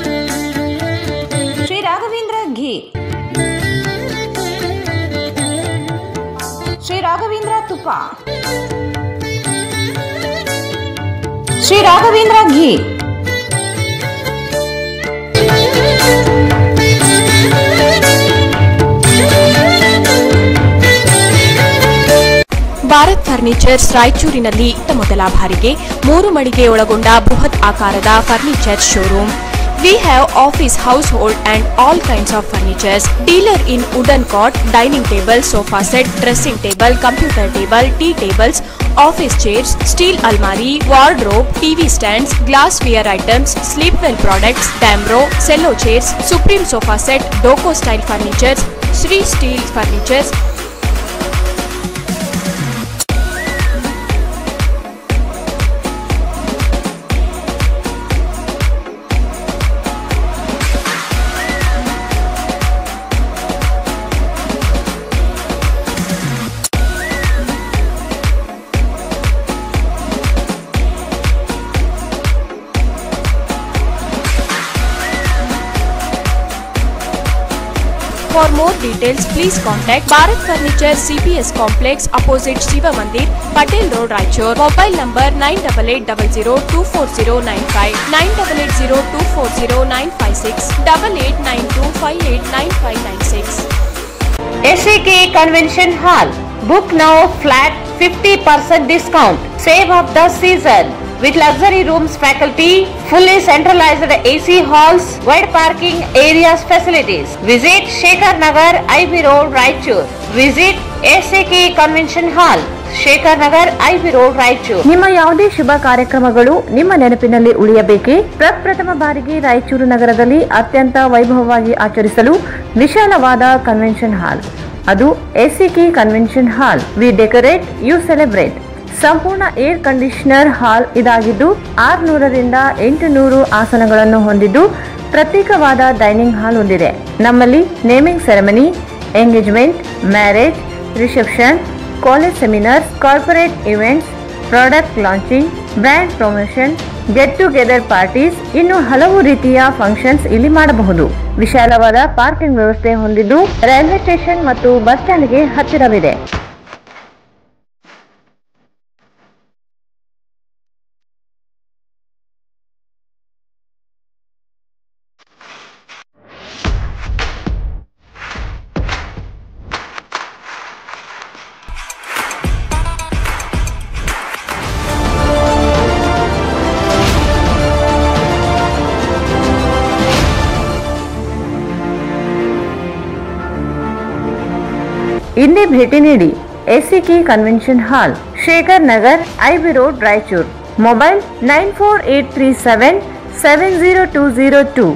ಶ್ರೀ ರಾಘವೇಂದ್ರ ಘೀ ಶ್ರೀ ರಾಘವೇಂದ್ರ ತುಪ್ಪ ಶ್ರೀ ರಾಘವೇಂದ್ರ ಘೀ ಭಾರತ್ ಫರ್ನಿಚರ್ಸ್ ರಾಯಚೂರಿನಲ್ಲಿ ಇತ್ತ ಮೊದಲ ಬಾರಿಗೆ ಮೂರು ಮಳಿಗೆ ಒಳಗೊಂಡ ಬೃಹತ್ ಆಕಾರದ furniture showroom we have office household and all kinds of furnitures dealer in wooden cot dining table sofa set dressing table computer table tea tables office chairs steel ಅಲ್ಮಾರಿ wardrobe TV stands glass ware items Sleepwell products Damro Cello chairs Supreme sofa set Doco style furnitures Shri steel furnitures For more details, please contact Bharat Furniture CPS Complex opposite Shiva Mandir, Patel Road, Raichur. Mobile number 9880240959, 9880240956, 8892589596. SAK Convention Hall. Book now flat 50% discount. Save of the season. With luxury rooms faculty, fully centralized AC halls, wide parking areas facilities. Visit Shekhar Nagar, IB Road, Raichur. Visit SAK Convention Hall, Shekhar Nagar IB road Raichur ನಿಮ್ಮ ಯಾವುದೇ ಶುಭ ಕಾರ್ಯಕ್ರಮಗಳು ನಿಮ್ಮ ನೆನಪಿನಲ್ಲಿ ಉಳಿಯಬೇಕೇ ಪ್ರಪ್ರಥಮ ಬಾರಿಗೆ ರಾಯಚೂರು ನಗರದಲ್ಲಿ ಅತ್ಯಂತ ವೈಭವವಾಗಿ ಆಚರಿಸಲು ವಿಶಾಲವಾದ ಕನ್ವೆನ್ಷನ್ ಹಾಲ್ ಅದು ACK convention hall we decorate you celebrate ಸಂಪೂರ್ಣ ಏರ್ ಕಂಡೀಷನರ್ ಹಾಲ್ ಇದಾಗಿದ್ದು ಆರುನೂರರಿಂದ ಎಂಟು ನೂರು ಆಸನಗಳನ್ನು ಹೊಂದಿದ್ದು ಪ್ರತ್ಯೇಕವಾದ ಡೈನಿಂಗ್ ಹಾಲ್ ಹೊಂದಿದೆ ನಮ್ಮಲ್ಲಿ naming ceremony engagement marriage reception college seminars corporate events product launching brand promotion get together parties ಇನ್ನು ಹಲವು ರೀತಿಯ ಫಂಕ್ಷನ್ಸ್ ಇಲ್ಲಿ ಮಾಡಬಹುದು ವಿಶಾಲವಾದ ಪಾರ್ಕಿಂಗ್ ವ್ಯವಸ್ಥೆ ಹೊಂದಿದ್ದು ರೈಲ್ವೆ ಸ್ಟೇಷನ್ ಮತ್ತು ಬಸ್ ಸ್ಟ್ಯಾಂಡ್ಗೆ ಹತ್ತಿರವಿದೆ ಇಲ್ಲಿ ಭೇಟಿ ನೀಡಿ ACK convention hall Shekhar Nagar IB road Raichur mobile nine four eight three seven seven zero two zero two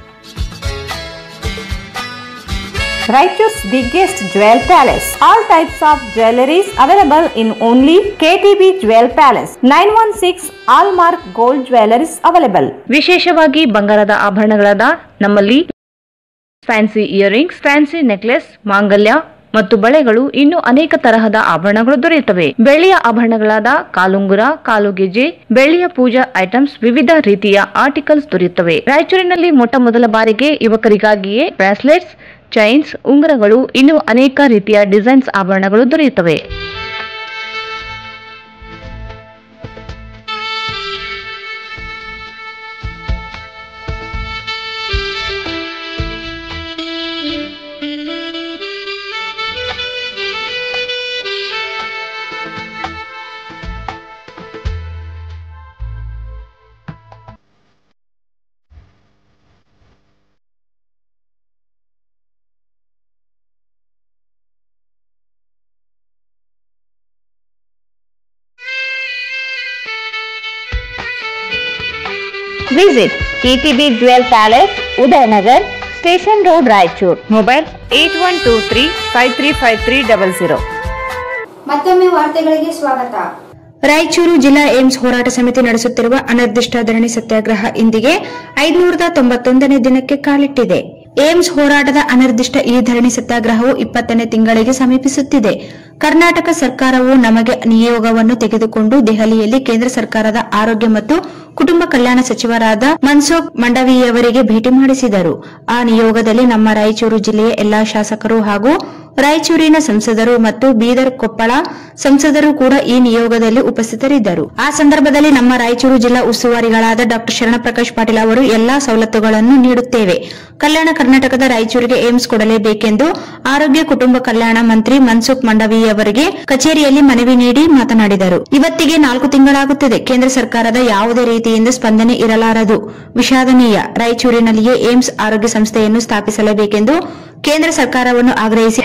Raichur's biggest jewel palace. All types of jewelries available in only KTB Jewel Palace. 916 Allmark Gold Jewelries available. ವಿಶೇಷವಾಗಿ ಬಂಗಾರದ ಆಭರಣಗಳಾದ ನಮ್ಮಲ್ಲಿ fancy earrings fancy necklace ಮಾಂಗಲ್ಯ ಮತ್ತು ಬಳೆಗಳು ಇನ್ನು ಅನೇಕ ತರಹದ ಆಭರಣಗಳು ದೊರೆಯುತ್ತವೆ ಬೆಳ್ಳಿಯ ಆಭರಣಗಳಾದ ಕಾಲುಂಗುರ ಕಾಲುಗೆಜೆ ಬೆಳ್ಳಿಯ ಪೂಜಾ ಐಟಮ್ಸ್ ವಿವಿಧ ರೀತಿಯ ಆರ್ಟಿಕಲ್ಸ್ ದೊರೆಯುತ್ತವೆ ರಾಯಚೂರಿನಲ್ಲಿ ಮೊಟ್ಟ ಮೊದಲ ಬಾರಿಗೆ ಯುವಕರಿಗಾಗಿಯೇ ಬ್ರಾಸ್ಲೆಟ್ಸ್ ಚೈನ್ಸ್ ಉಂಗುರಗಳು ಇನ್ನು ಅನೇಕ ರೀತಿಯ ಡಿಸೈನ್ಸ್ ಆಭರಣಗಳು ದೊರೆಯುತ್ತವೆ Visit KTB Jewel Palace, Udayanagar, Station Road, Raichur. Mobile 8123 535300. ಮತ್ತೊಮ್ಮೆ ವಾರ್ತೆಗಳಿಗೆ ಸ್ವಾಗತ ರಾಯಚೂರು ಜಿಲ್ಲಾ ಏಮ್ಸ್ ಹೋರಾಟ ಸಮಿತಿ ನಡೆಸುತ್ತಿರುವ ಅನಿರ್ದಿಷ್ಟ ಧರಣಿ ಸತ್ಯಾಗ್ರಹ ಇಂದಿಗೆ ಐದುನೂರದ ತೊಂಬತ್ತೊಂದನೇ ದಿನಕ್ಕೆ ಕಾಲಿಟ್ಟಿದೆ ಏಮ್ಸ್ ಹೋರಾಟದ ಅನಿರ್ದಿಷ್ಟ ಈ ಧರಣಿ ಸತ್ಯಾಗ್ರಹವು ಇಪ್ಪತ್ತನೇ ತಿಂಗಳಿಗೆ ಸಮೀಪಿಸುತ್ತಿದೆ ಕರ್ನಾಟಕ ಸರ್ಕಾರವು ನಮಗೆ ನಿಯೋಗವನ್ನು ತೆಗೆದುಕೊಂಡು ದೆಹಲಿಯಲ್ಲಿ ಕೇಂದ್ರ ಸರ್ಕಾರದ ಆರೋಗ್ಯ ಮತ್ತು ಕುಟುಂಬ ಕಲ್ಯಾಣ ಸಚಿವರಾದ ಮನ್ಸುಖ್ ಮಂಡವಿಯವರಿಗೆ ಭೇಟಿ ಮಾಡಿಸಿದರು ಆ ನಿಯೋಗದಲ್ಲಿ ನಮ್ಮ ರಾಯಚೂರು ಜಿಲ್ಲೆಯ ಎಲ್ಲಾ ಶಾಸಕರು ಹಾಗೂ ರಾಯಚೂರಿನ ಸಂಸದರು ಮತ್ತು ಬೀದರ್ ಕೊಪ್ಪಳ ಸಂಸದರು ಕೂಡ ಈ ನಿಯೋಗದಲ್ಲಿ ಉಪಸ್ಥಿತರಿದ್ದರು ಆ ಸಂದರ್ಭದಲ್ಲಿ ನಮ್ಮ ರಾಯಚೂರು ಜಿಲ್ಲಾ ಉಸ್ತುವಾರಿಗಳಾದ ಡಾ ಶರಣಪ್ರಕಾಶ್ ಪಾಟೀಲ್ ಅವರು ಎಲ್ಲಾ ಸವಲತ್ತುಗಳನ್ನು ನೀಡುತ್ತೇವೆ ಕಲ್ಯಾಣ ಕರ್ನಾಟಕದ ರಾಯಚೂರಿಗೆ ಏಮ್ಸ್ ಕೊಡಲೇಬೇಕೆಂದು ಆರೋಗ್ಯ ಕುಟುಂಬ ಕಲ್ಯಾಣ ಮಂತ್ರಿ ಮನ್ಸುಖ್ ಮಂಡವಿಯವರಿಗೆ ಕಚೇರಿಯಲ್ಲಿ ಮನವಿ ನೀಡಿ ಮಾತನಾಡಿದರು ಇವತ್ತಿಗೆ ನಾಲ್ಕು ತಿಂಗಳಾಗುತ್ತದೆ ಕೇಂದ್ರ ಸರ್ಕಾರದ ಯಾವುದೇ ರೀತಿಯಿಂದ ಸ್ಪಂದನೆ ಇರಲಾರದು ವಿಷಾದನೀಯ ರಾಯಚೂರಿನಲ್ಲಿಯೇ ಏಮ್ಸ್ ಆರೋಗ್ಯ ಸಂಸ್ಥೆಯನ್ನು ಸ್ಥಾಪಿಸಲೇಬೇಕೆಂದು ಕೇಂದ್ರ ಸರ್ಕಾರವನ್ನು ಆಗ್ರಹಿಸಿ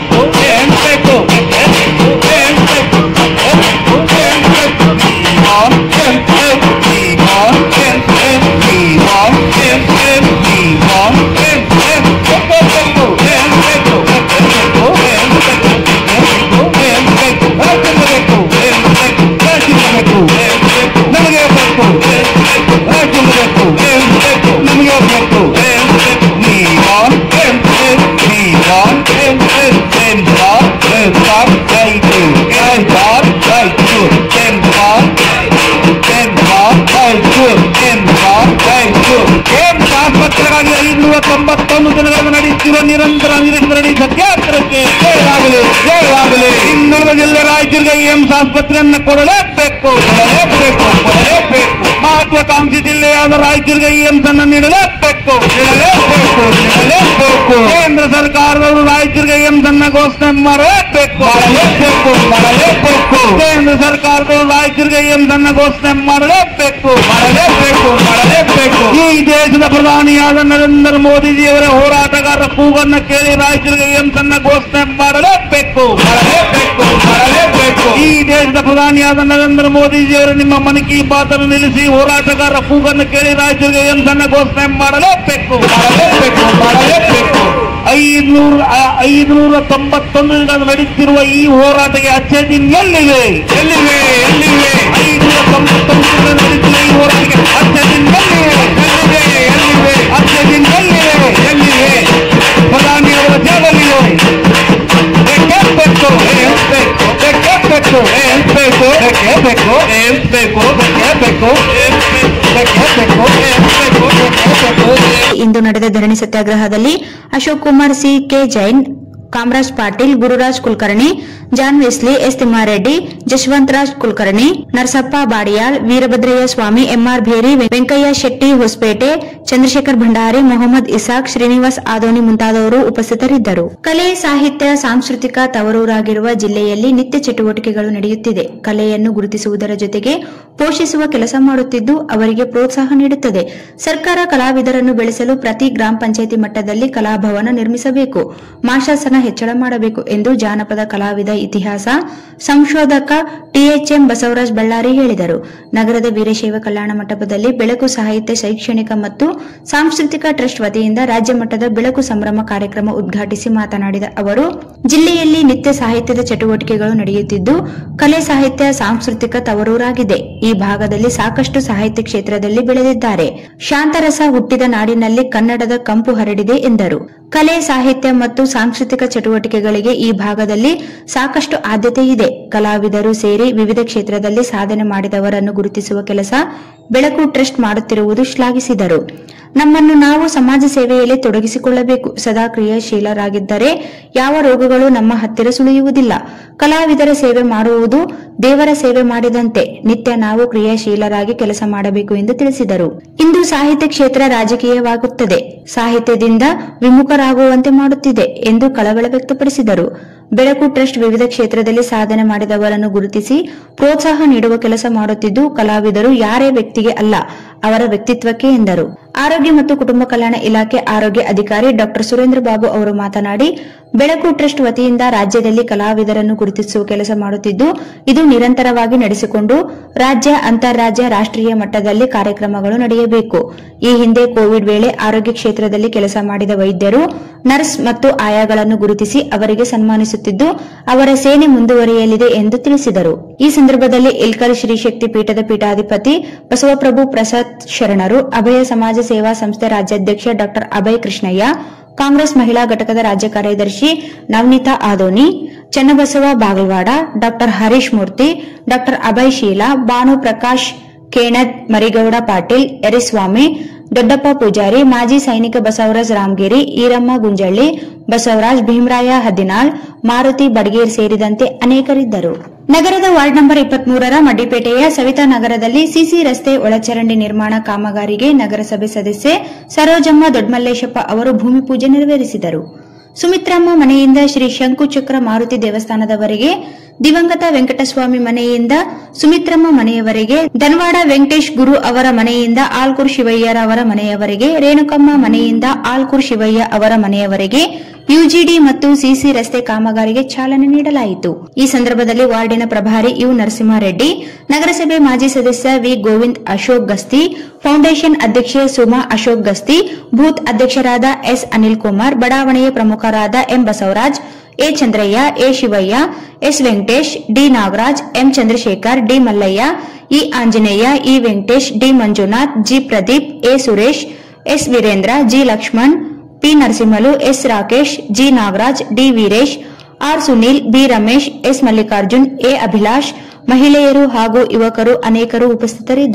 ನಮಗೆ ಐದುನೂರ ತೊಂಬತ್ತೊಂದು ದಿನಗಳನ್ನು ನಡೆಯುತ್ತಿರುವ ನಿರಂತರ ನಿರಂತರ ಸತ್ಯಾಗ್ರಹಕ್ಕೆ ಜಯವಾಗಲಿ ಜಯವಾಗಲಿ ಇನ್ನುಳಿದ ಜಿಲ್ಲೆ ರಾಯಚೂರಿಗೆ ಏಮ್ಸ್ ಆಸ್ಪತ್ರೆಯನ್ನು ಕೊಡಲೇಬೇಕು ಕೊಡಲೇಬೇಕು ಕೊಡಲೇಬೇಕು ಮಹತ್ವಾಕಾಂಕ್ಷಿ ಜಿಲ್ಲೆಯಾದ ರಾಯಚೂರಿಗೆ ಏಮ್ಸ್ ಅನ್ನು ನೀಡಲೇಬೇಕು ನೀಡಲೇಬೇಕು ನೀಡಲೇಬೇಕು ಕೇಂದ್ರ ಸರ್ಕಾರದವರು ರಾಯಚೂರಿಗೆ ಏಮ್ಸ್ ಅನ್ನ ಘೋಷಣೆ ಮಾಡಲೇಬೇಕು ಮಾಡಲೇಬೇಕು ಮಾಡಲೇಬೇಕು ಕೇಂದ್ರ ಸರ್ಕಾರದವರು ರಾಯಚೂರಿಗೆ ಏಮ್ಸ್ ಅನ್ನ ಘೋಷಣೆ ಮಾಡಲೇಬೇಕು ಮಾಡಲೇಬೇಕು ಮಾಡಲೇಬೇಕು ಈ ದೇಶದ ಪ್ರಧಾನಿಯಾದ ನರೇಂದ್ರ ಮೋದಿಜಿಯವರ ಹೋರಾಟಗಾರರ ಕೂಗನ್ನು ಕೇಳಿ ರಾಯಚೂರಿಗೆ ಏಮ್ಸ್ ಅನ್ನ ಘೋಷಣೆ ಮಾಡಲೇಬೇಕು ಮಾಡಲೇಬೇಕು ಮಾಡಲೇಬೇಕು ಈ ದೇಶದ ಪ್ರಧಾನಿಯಾದ ನರೇಂದ್ರ ಮೋದಿಜಿಯವರ ನಿಮ್ಮ ಮನ್ ಕಿ ಬಾತ್ ಅನ್ನು ನಿಲ್ಲಿಸಿ ಹೋರಾಟಗಾರರ ಕೂಗನ್ನು ಕೇಳಿ ರಾಯಚೂರಿಗೆ ಏಮ್ಸ್ ಅನ್ನ ಘೋಷಣೆ ಮಾಡಲೇಬೇಕು ಮಾಡಲೇಬೇಕು ಮಾಡಲೇಬೇಕು ಐದ್ನೂರ ಐದುನೂರ ತೊಂಬತ್ತೊಂದು ದಿನ ನಡೆಯುತ್ತಿರುವ ಈ ಹೋರಾಟಕ್ಕೆ ಅಚ್ಚೆ ದಿನ ಎಲ್ಲಿವೆ ಎಲ್ಲಿವೆ ಎಲ್ಲಿವೆ ಐದುನೂರ ತೊಂಬತ್ತೊಂದು ದಿನ ನಡೆಯುತ್ತಿರುವ ಈ ಹೋರಾಟಕ್ಕೆ ಅಚ್ಚೆ ದಿನ ಎಲ್ಲಿವೆ ಎಲ್ಲಿವೆ ಎಲ್ಲಿವೆ ಅಚ್ಚೆ ದಿನ ಎಲ್ಲಿವೆ ಎಲ್ಲಿವೆ ಪ್ರಧಾನಿಯವರ ಜಾಗಲಿವೆ ಬೇಕೇಬೇಕು ಏನ್ಬೇಕು ಬೇಕೇಬೇಕು ಏನ್ಬೇಕು ಬೇಕೇಬೇಕು ಏನ್ಬೇಕು ಬೇಕೇಬೇಕು ಬೇಕೇಬೇಕು ಏನ್ಬೇಕು ಬೇಕೇಬೇಕು ಇಂದು ನಡೆದ ಧರಣಿ ಸತ್ಯಾಗ್ರಹದಲ್ಲಿ Ashok Kumar C K Jain Kamaraj Patil Gururaj Kulkarni John Wesley S Thimmareddy Jashavantaraj Kulkarni Narasappa Badiyal Veerabhadrayya Swamy MR Bheri Venkaiah Shetty Hosapete Chandrashekhar Bhandari Mohammed Ishaq Srinivas Adoni ಮುಂತಾದವರು ಉಪಸ್ಥಿತರಿದ್ದರು ಕಲೆ ಸಾಹಿತ್ಯ ಸಾಂಸ್ಕೃತಿಕ ತವರೂರಾಗಿರುವ ಜಿಲ್ಲೆಯಲ್ಲಿ ನಿತ್ಯ ಚಟುವಟಿಕೆಗಳು ನಡೆಯುತ್ತಿದೆ ಕಲೆಯನ್ನು ಗುರುತಿಸುವುದರ ಜೊತೆಗೆ ಪೋಷಿಸುವ ಕೆಲಸ ಮಾಡುತ್ತಿದ್ದು ಅವರಿಗೆ ಪ್ರೋತ್ಸಾಹ ನೀಡುತ್ತದೆ ಸರ್ಕಾರ ಕಲಾವಿದರನ್ನು ಬೆಳೆಸಲು ಪ್ರತಿ ಗ್ರಾಮ ಪಂಚಾಯಿತಿ ಮಟ್ಟದಲ್ಲಿ ಕಲಾಭವನ ನಿರ್ಮಿಸಬೇಕು ಮಾಶಾಸನ ಹೆಚ್ಚಳ ಮಾಡಬೇಕು ಎಂದು ಜಾನಪದ ಕಲಾವಿದ ಇತಿಹಾಸ ಸಂಶೋಧಕ ಟಿಎಚ್ಎಂ ಬಸವರಾಜ್ ಬಳ್ಳಾರಿ ಹೇಳಿದರು ನಗರದ ವೀರಶೈವ ಕಲ್ಯಾಣ ಮಂಟಪದಲ್ಲಿ ಬೆಳಕು ಸಾಹಿತ್ಯ ಶೈಕ್ಷಣಿಕ ಮತ್ತು ಸಾಂಸ್ಕೃತಿಕ ಟ್ರಸ್ಟ್ ವತಿಯಿಂದ ರಾಜ್ಯ ಮಟ್ಟದ ಬೆಳಕು ಸಂಭ್ರಮ ಕಾರ್ಯಕ್ರಮ ಉದ್ಘಾಟಿಸಿ ಮಾತನಾಡಿದ ಅವರು ಜಿಲ್ಲೆಯಲ್ಲಿ ನಿತ್ಯ ಸಾಹಿತ್ಯದ ಚಟುವಟಿಕೆಗಳು ನಡೆಯುತ್ತಿದ್ದು ಕಲೆ ಸಾಹಿತ್ಯ ಸಾಂಸ್ಕೃತಿಕ ತವರೂರಾಗಿದೆ ಈ ಭಾಗದಲ್ಲಿ ಸಾಕಷ್ಟು ಸಾಹಿತ್ಯ ಕ್ಷೇತ್ರದಲ್ಲಿ ಬೆಳೆದಿದ್ದಾರೆ ಶಾಂತರಸ ಹುಟ್ಟಿದ ನಾಡಿನಲ್ಲಿ ಕನ್ನಡದ ಕಂಪು ಹರಡಿದೆ ಎಂದರು ಕಲೆ ಸಾಹಿತ್ಯ ಮತ್ತು ಸಾಂಸ್ಕೃತಿಕ ಚಟುವಟಿಕೆಗಳಿಗೆ ಈ ಭಾಗದಲ್ಲಿ ಸಾಕಷ್ಟು ಆದ್ಯತೆ ಇದೆ ಕಲಾವಿದರು ಸೇರಿ ವಿವಿಧ ಕ್ಷೇತ್ರದಲ್ಲಿ ಸಾಧನೆ ಮಾಡಿದವರನ್ನು ಗುರುತಿಸುವ ಕೆಲಸ ಬೆಳಕು ಟ್ರಸ್ಟ್ ಮಾಡುತ್ತಿರುವುದು ಶ್ಲಾಘಿಸಿದರು ನಮ್ಮನ್ನು ನಾವು ಸಮಾಜ ಸೇವೆಯಲ್ಲಿ ತೊಡಗಿಸಿಕೊಳ್ಳಬೇಕು ಸದಾ ಕ್ರಿಯಾಶೀಲರಾಗಿದ್ದರೆ ಯಾವ ರೋಗಗಳು ನಮ್ಮ ಹತ್ತಿರ ಸುಳಿಯುವುದಿಲ್ಲ ಕಲಾವಿದರ ಸೇವೆ ಮಾಡುವುದು ದೇವರ ಸೇವೆ ಮಾಡಿದಂತೆ ನಿತ್ಯ ನಾವು ಕ್ರಿಯಾಶೀಲರಾಗಿ ಕೆಲಸ ಮಾಡಬೇಕು ಎಂದು ತಿಳಿಸಿದರು ಇಂದು ಸಾಹಿತ್ಯ ಕ್ಷೇತ್ರ ರಾಜಕೀಯವಾಗುತ್ತದೆ ಸಾಹಿತ್ಯದಿಂದ ವಿಮುಖರಾಗುವಂತೆ ಮಾಡುತ್ತಿದೆ ಎಂದು ಕಳವಳ ವ್ಯಕ್ತಪಡಿಸಿದರು ಬೆಳಕು ಟ್ರಸ್ಟ್ ವಿವಿಧ ಕ್ಷೇತ್ರದಲ್ಲಿ ಸಾಧನೆ ಮಾಡಿದವರನ್ನು ಗುರುತಿಸಿ ಪ್ರೋತ್ಸಾಹ ನೀಡುವ ಕೆಲಸ ಮಾಡುತ್ತಿದ್ದು ಕಲಾವಿದರು ಯಾರೇ ವ್ಯಕ್ತಿಗೆ ಅಲ್ಲ ಅವರ ವ್ಯಕ್ತಿತ್ವಕ್ಕೆ ಎಂದರು ಆರೋಗ್ಯ ಮತ್ತು ಕುಟುಂಬ ಕಲ್ಯಾಣ ಇಲಾಖೆ ಆರೋಗ್ಯ ಅಧಿಕಾರಿ ಡಾಕ್ಟರ್ ಸುರೇಂದ್ರ ಬಾಬು ಅವರು ಮಾತನಾಡಿ ಬೆಳಕು ಟ್ರಸ್ಟ್ ವತಿಯಿಂದ ರಾಜ್ಯದಲ್ಲಿ ಕಲಾವಿದರನ್ನು ಗುರುತಿಸುವ ಕೆಲಸ ಮಾಡುತ್ತಿದ್ದು ಇದು ನಿರಂತರವಾಗಿ ನಡೆಸಿಕೊಂಡು ರಾಜ್ಯ ಅಂತಾರಾಜ್ಯ ರಾಷ್ಟ್ರೀಯ ಮಟ್ಟದಲ್ಲಿ ಕಾರ್ಯಕ್ರಮಗಳು ನಡೆಯಬೇಕು ಈ ಹಿಂದೆ ಕೋವಿಡ್ ವೇಳೆ ಆರೋಗ್ಯ ಕ್ಷೇತ್ರದಲ್ಲಿ ಕೆಲಸ ಮಾಡಿದ ವೈದ್ಯರು ನರ್ಸ್ ಮತ್ತು ಆಯಾಗಳನ್ನು ಗುರುತಿಸಿ ಅವರಿಗೆ ಸನ್ಮಾನಿಸುತ್ತಿದ್ದು ಅವರ ಸೇನೆ ಮುಂದುವರಿಯಲಿದೆ ಎಂದು ತಿಳಿಸಿದರು ಈ ಸಂದರ್ಭದಲ್ಲಿ ಇಲ್ಕಲ್ ಶ್ರೀ ಶಕ್ತಿ ಪೀಠದ ಪೀಠಾಧಿಪತಿ ಬಸವಪ್ರಭು ಪ್ರಸಾದ್ ಶರಣರು ಅಭಯ ಸಮಾಜ ಸೇವಾ ಸಂಸ್ಥೆ ರಾಜ್ಯಾಧ್ಯಕ್ಷ ಡಾ ಅಭಯ್ ಕೃಷ್ಣಯ್ಯ ಕಾಂಗ್ರೆಸ್ ಮಹಿಳಾ ಘಟಕದ ರಾಜ್ಯ ಕಾರ್ಯದರ್ಶಿ ನವನೀತಾ ಆದೋನಿ ಚನ್ನಬಸವ ಬಾಗಲವಾಡ ಡಾ ಹರೀಶ್ ಮೂರ್ತಿ ಡಾ ಅಭಯ್ ಶೀಲಾ ಭಾನು ಪ್ರಕಾಶ್ ಕೇಣದ್ ಮರಿಗೌಡ ಪಾಟೀಲ್ ಯರಿಸ್ವಾಮಿ ದೊಡ್ಡಪ್ಪ ಪೂಜಾರಿ ಮಾಜಿ ಸೈನಿಕ ಬಸವರಾಜ್ ರಾಮಗಿರಿ ಈರಮ್ಮ ಗುಂಜಳ್ಳಿ ಬಸವರಾಜ್ ಭೀಮರಾಯ ಹದಿನಾಳ್ ಮಾರುತಿ ಬಡಗೇರ್ ಸೇರಿದಂತೆ ಅನೇಕರಿದ್ದರು ನಗರದ ವಾರ್ಡ್ ನಂಬರ್ ಇಪ್ಪತ್ಮೂರರ ಮಡ್ಡಿಪೇಟೆಯ ಸವಿತಾ ನಗರದಲ್ಲಿ ಸಿಸಿ ರಸ್ತೆ ಒಳಚರಂಡಿ ನಿರ್ಮಾಣ ಕಾಮಗಾರಿಗೆ ನಗರಸಭೆ ಸದಸ್ಯೆ ಸರೋಜಮ್ಮ ದೊಡ್ಮಲ್ಲೇಶಪ್ಪ ಅವರು ಭೂಮಿ ಪೂಜೆ ನೆರವೇರಿಸಿದರು ಸುಮಿತ್ರಮ್ಮ ಮನೆಯಿಂದ ಶ್ರೀ ಶಂಕುಚಕ್ರ ಮಾರುತಿ ದೇವಸ್ಥಾನದವರೆಗೆ ದಿವಂಗತ ವೆಂಕಟಸ್ವಾಮಿ ಮನೆಯಿಂದ ಸುಮಿತ್ರಮ್ಮ ಮನೆಯವರೆಗೆ ಧನವಾಡ ವೆಂಕಟೇಶ್ ಗುರು ಅವರ ಮನೆಯಿಂದ ಆಲ್ಕೂರ್ ಶಿವಯ್ಯರ ಅವರ ಮನೆಯವರೆಗೆ ರೇಣುಕಮ್ಮ ಮನೆಯಿಂದ ಆಲ್ಕೂರ್ ಶಿವಯ್ಯ ಅವರ ಮನೆಯವರೆಗೆ ಯುಜಿಡಿ ಮತ್ತು ಸಿಸಿ ರಸ್ತೆ ಕಾಮಗಾರಿಗೆ ಚಾಲನೆ ನೀಡಲಾಯಿತು ಈ ಸಂದರ್ಭದಲ್ಲಿ ವಾರ್ಡಿನ ಪ್ರಭಾರಿ ಯು ನರಸಿಂಹಾರೆಡ್ಡಿ ನಗರಸಭೆ ಮಾಜಿ ಸದಸ್ಯ ವಿ ಗೋವಿಂದ್ ಅಶೋಕ್ ಗಸ್ತಿ ಫೌಂಡೇಶನ್ ಅಧ್ಯಕ್ಷೆ ಸುಮಾ ಅಶೋಕ್ ಗಸ್ತಿ ಬೂತ್ ಅಧ್ಯಕ್ಷರಾದ ಎಸ್ ಅನಿಲ್ ಕುಮಾರ್ ಬಡಾವಣೆಯ ಪ್ರಮುಖರಾದ M Basavaraj A Chandraiah A Shivayya S Venkatesh D Nagaraj M Chandrashekhar D Mallayya E Anjaneya E Venkatesh D Manjunath G Pradeep A Suresh S Veerendra G Lakshman P Narasimhulu S Rakesh G Nagaraj D Veeresh R Sunil B Ramesh S Mallikarjun A Abhilash ಮಹಿಳೆಯರು ಹಾಗೂ ಯುವಕರು ಅನೇಕರು ಉಪಸ್ಥಿತರಿದ್ದರು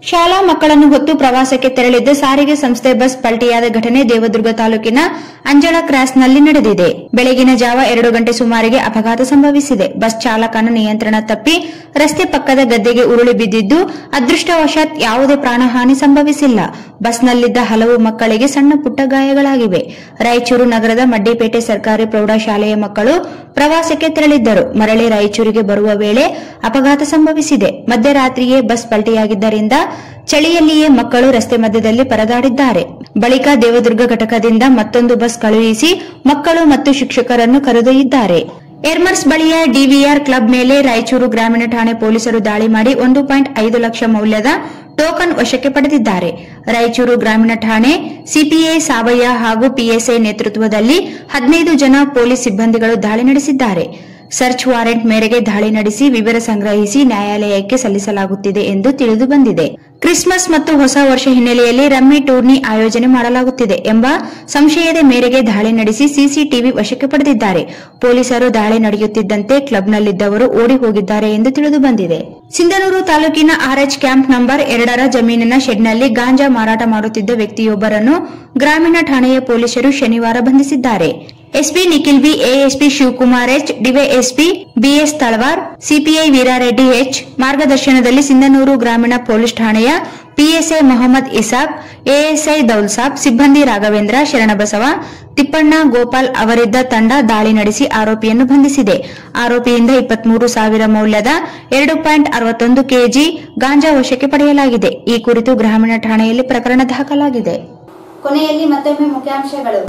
ಶಾಲಾ ಮಕ್ಕಳನ್ನು ಹೊತ್ತು ಪ್ರವಾಸಕ್ಕೆ ತೆರಳಿದ್ದ ಸಾರಿಗೆ ಸಂಸ್ಥೆ ಬಸ್ ಪಲ್ಟಿಯಾದ ಘಟನೆ ದೇವದುರ್ಗ ತಾಲೂಕಿನ ಅಂಜಳ ಕ್ರಾಸ್ನಲ್ಲಿ ನಡೆದಿದೆ ಬೆಳಗಿನ ಜಾವ ಎರಡು ಗಂಟೆ ಸುಮಾರಿಗೆ ಅಪಘಾತ ಸಂಭವಿಸಿದೆ ಬಸ್ ಚಾಲಕನ ನಿಯಂತ್ರಣ ತಪ್ಪಿ ರಸ್ತೆ ಪಕ್ಕದ ಗದ್ದೆಗೆ ಉರುಳಿ ಬಿದ್ದಿದ್ದು ಅದೃಷ್ಟವಶಾತ್ ಯಾವುದೇ ಪ್ರಾಣಹಾನಿ ಸಂಭವಿಸಿಲ್ಲ ಬಸ್ನಲ್ಲಿದ್ದ ಹಲವು ಮಕ್ಕಳಿಗೆ ಸಣ್ಣ ಪುಟ್ಟ ಗಾಯಗಳಾಗಿವೆ ರಾಯಚೂರು ನಗರದ ಮಡ್ಡಿಪೇಟೆ ಸರ್ಕಾರಿ ಪ್ರೌಢಶಾಲೆಯ ಮಕ್ಕಳು ಪ್ರವಾಸಕ್ಕೆ ತೆರಳಿದ್ದರು ಮರಳಿ ರಾಯಚೂರಿಗೆ ಬರುವ ವೇಳೆ ಅಪಘಾತ ಸಂಭವಿಸಿದೆ ಮಧ್ಯರಾತ್ರಿಯೇ ಬಸ್ ಪಲ್ಟಿಯಾಗಿದ್ದರಿಂದ ಚಳಿಯಲ್ಲಿಯೇ ಮಕ್ಕಳು ರಸ್ತೆ ಮಧ್ಯದಲ್ಲಿ ಪರದಾಡಿದ್ದಾರೆ ಬಳಿಕ ದೇವದುರ್ಗ ಘಟಕದಿಂದ ಮತ್ತೊಂದು ಬಸ್ ಕಳುಹಿಸಿ ಮಕ್ಕಳು ಮತ್ತು ಶಿಕ್ಷಕರನ್ನು ಕರೆದೊಯ್ದಿದ್ದಾರೆ ಏರ್ಮರ್ಸ್ ಬಳಿಯ ಡಿವಿಆರ್ ಕ್ಲಬ್ ಮೇಲೆ ರಾಯಚೂರು ಗ್ರಾಮೀಣ ಠಾಣೆ ಪೊಲೀಸರು ದಾಳಿ ಮಾಡಿ ಒಂದು ಪಾಯಿಂಟ್ ಐದು ಲಕ್ಷ ಮೌಲ್ಯದ ಟೋಕನ್ ವಶಕ್ಕೆ ಪಡೆದಿದ್ದಾರೆ ರಾಯಚೂರು ಗ್ರಾಮೀಣ ಠಾಣೆ ಸಿಪಿಐ ಸಾವಯ್ಯ ಹಾಗೂ ಪಿಎಸ್ಐ ನೇತೃತ್ವದಲ್ಲಿ ಹದಿನೈದು ಜನ ಪೊಲೀಸ್ ಸಿಬ್ಬಂದಿಗಳು ದಾಳಿ ನಡೆಸಿದ್ದಾರೆ ಸರ್ಚ್ ವಾರೆಂಟ್ ಮೇರೆಗೆ ದಾಳಿ ನಡೆಸಿ ವಿವರ ಸಂಗ್ರಹಿಸಿ ನ್ಯಾಯಾಲಯಕ್ಕೆ ಸಲ್ಲಿಸಲಾಗುತ್ತಿದೆ ಎಂದು ತಿಳಿದು ಬಂದಿದೆ ಕ್ರಿಸ್ಮಸ್ ಮತ್ತು ಹೊಸ ವರ್ಷ ಹಿನ್ನೆಲೆಯಲ್ಲಿ ರಮ್ಮಿ ಟೂರ್ನಿ ಆಯೋಜನೆ ಮಾಡಲಾಗುತ್ತಿದೆ ಎಂಬ ಸಂಶಯದ ಮೇರೆಗೆ ದಾಳಿ ನಡೆಸಿ ಸಿಸಿಟಿವಿ ವಶಕ್ಕೆ ಪಡೆದಿದ್ದಾರೆ ಪೊಲೀಸರು ದಾಳಿ ನಡೆಯುತ್ತಿದ್ದಂತೆ ಕ್ಲಬ್ನಲ್ಲಿದ್ದವರು ಓಡಿ ಹೋಗಿದ್ದಾರೆ ಎಂದು ತಿಳಿದು ಬಂದಿದೆ ಸಿಂಧನೂರು ತಾಲೂಕಿನ ಆರ್ಎಚ್ ಕ್ಯಾಂಪ್ ನಂಬರ್ ಎರಡರ ಜಮೀನಿನ ಶೆಡ್ನಲ್ಲಿ ಗಾಂಜಾ ಮಾರಾಟ ಮಾಡುತ್ತಿದ್ದ ವ್ಯಕ್ತಿಯೊಬ್ಬರನ್ನು ಗ್ರಾಮೀಣ ಠಾಣೆಯ ಪೊಲೀಸರು ಶನಿವಾರ ಬಂಧಿಸಿದ್ದಾರೆ SP Nikhil B ASP Shivakumar H DYSP BS Talawar CPI Veerareddy H ಮಾರ್ಗದರ್ಶನದಲ್ಲಿ ಸಿಂಧನೂರು ಗ್ರಾಮೀಣ ಪೊಲೀಸ್ ಠಾಣೆಯ ಪಿಎಸ್ಐ ಮೊಹಮ್ಮದ್ ಇಸಾಕ್ ಎಎಸ್ಐ ದೌಲ್ಸಾಬ್ ಸಿಬ್ಬಂದಿ ರಾಘವೇಂದ್ರ ಶರಣಬಸವ ತಿಪ್ಪಣ್ಣ ಗೋಪಾಲ್ ಅವರಿದ್ದ ತಂಡ ದಾಳಿ ನಡೆಸಿ ಆರೋಪಿಯನ್ನು ಬಂಧಿಸಿದೆ ಆರೋಪಿಯಿಂದ ಇಪ್ಪತ್ಮೂರು ಸಾವಿರ ಮೌಲ್ಯದ ಎರಡು ಪಾಯಿಂಟ್ ಅರವತ್ತೊಂದು ಕೆಜಿ ಗಾಂಜಾ ವಶಕ್ಕೆ ಪಡೆಯಲಾಗಿದೆ ಈ ಕುರಿತು ಗ್ರಾಮೀಣ ಠಾಣೆಯಲ್ಲಿ ಪ್ರಕರಣ ದಾಖಲಾಗಿದೆ ಕೊನೆಯಲ್ಲಿ ಮತ್ತೊಮ್ಮೆ ಮುಖ್ಯಾಂಶಗಳು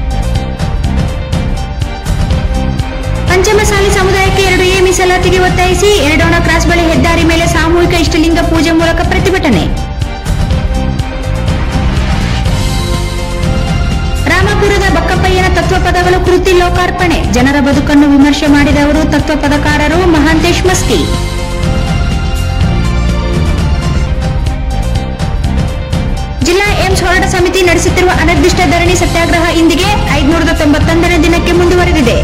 ಪಂಚಮಸಾಲಿ ಸಮುದಾಯಕ್ಕೆ ಎರಡು ಎ ಮೀಸಲಾತಿಗೆ ಒತ್ತಾಯಿಸಿ ಎರಡೋಣ ಕ್ರಾಸ್ ಬಳಿ ಹೆದ್ದಾರಿ ಮೇಲೆ ಸಾಮೂಹಿಕ ಇಷ್ಟಲಿಂಗ ಪೂಜೆ ಮೂಲಕ ಪ್ರತಿಭಟನೆ ರಾಮಪುರದ ಬಕ್ಕಪ್ಪಯ್ಯನ ತತ್ವಪದಗಳು ಕೃತಿ ಲೋಕಾರ್ಪಣೆ ಜನರ ಬದುಕನ್ನು ವಿಮರ್ಶೆ ಮಾಡಿದವರು ತತ್ವಪದಕಾರರು ಮಹಾಂತೇಶ್ ಮಸ್ಕಿ ಜಿಲ್ಲಾ ಏಮ್ಸ್ ಹೋರಾಟ ಸಮಿತಿ ನಡೆಸುತ್ತಿರುವ ಅನಿರ್ದಿಷ್ಟ ಧರಣಿ ಸತ್ಯಾಗ್ರಹ ಇಂದಿಗೆ ಐದುನೂರದ ತೊಂಬತ್ತೊಂದನೇ ದಿನಕ್ಕೆ ಮುಂದುವರೆದಿದೆ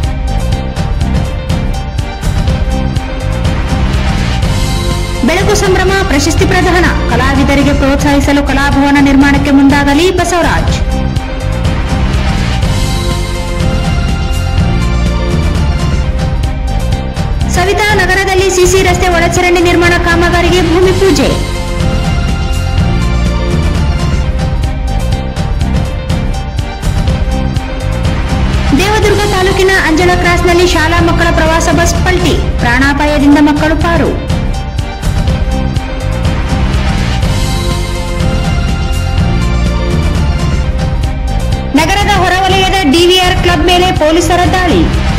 ಬೆಳಕು ಸಂಭ್ರಮ ಪ್ರಶಸ್ತಿ ಪ್ರದಾನ ಕಲಾವಿದರಿಗೆ ಪ್ರೋತ್ಸಾಹಿಸಲು ಕಲಾಭವನ ನಿರ್ಮಾಣಕ್ಕೆ ಮುಂದಾಗಲಿ ಬಸವರಾಜ್ ಸವಿತಾ ನಗರದಲ್ಲಿ ಸಿಸಿ ರಸ್ತೆ ಒಳಚರಂಡಿ ನಿರ್ಮಾಣ ಕಾಮಗಾರಿಗೆ ಭೂಮಿ ಪೂಜೆ ದೇವದುರ್ಗ ತಾಲೂಕಿನ ಅಂಜಳ ಕ್ರಾಸ್ನಲ್ಲಿ ಶಾಲಾ ಮಕ್ಕಳ ಪ್ರವಾಸ ಬಸ್ ಪಲ್ಟಿ ಪ್ರಾಣಾಪಾಯದಿಂದ ಮಕ್ಕಳು ಪಾರು ನಗರದ ಹೊರವಲಯದ ಡಿವಿಆರ್ ಕ್ಲಬ್ ಮೇಲೆ ಪೊಲೀಸರ ದಾಳಿ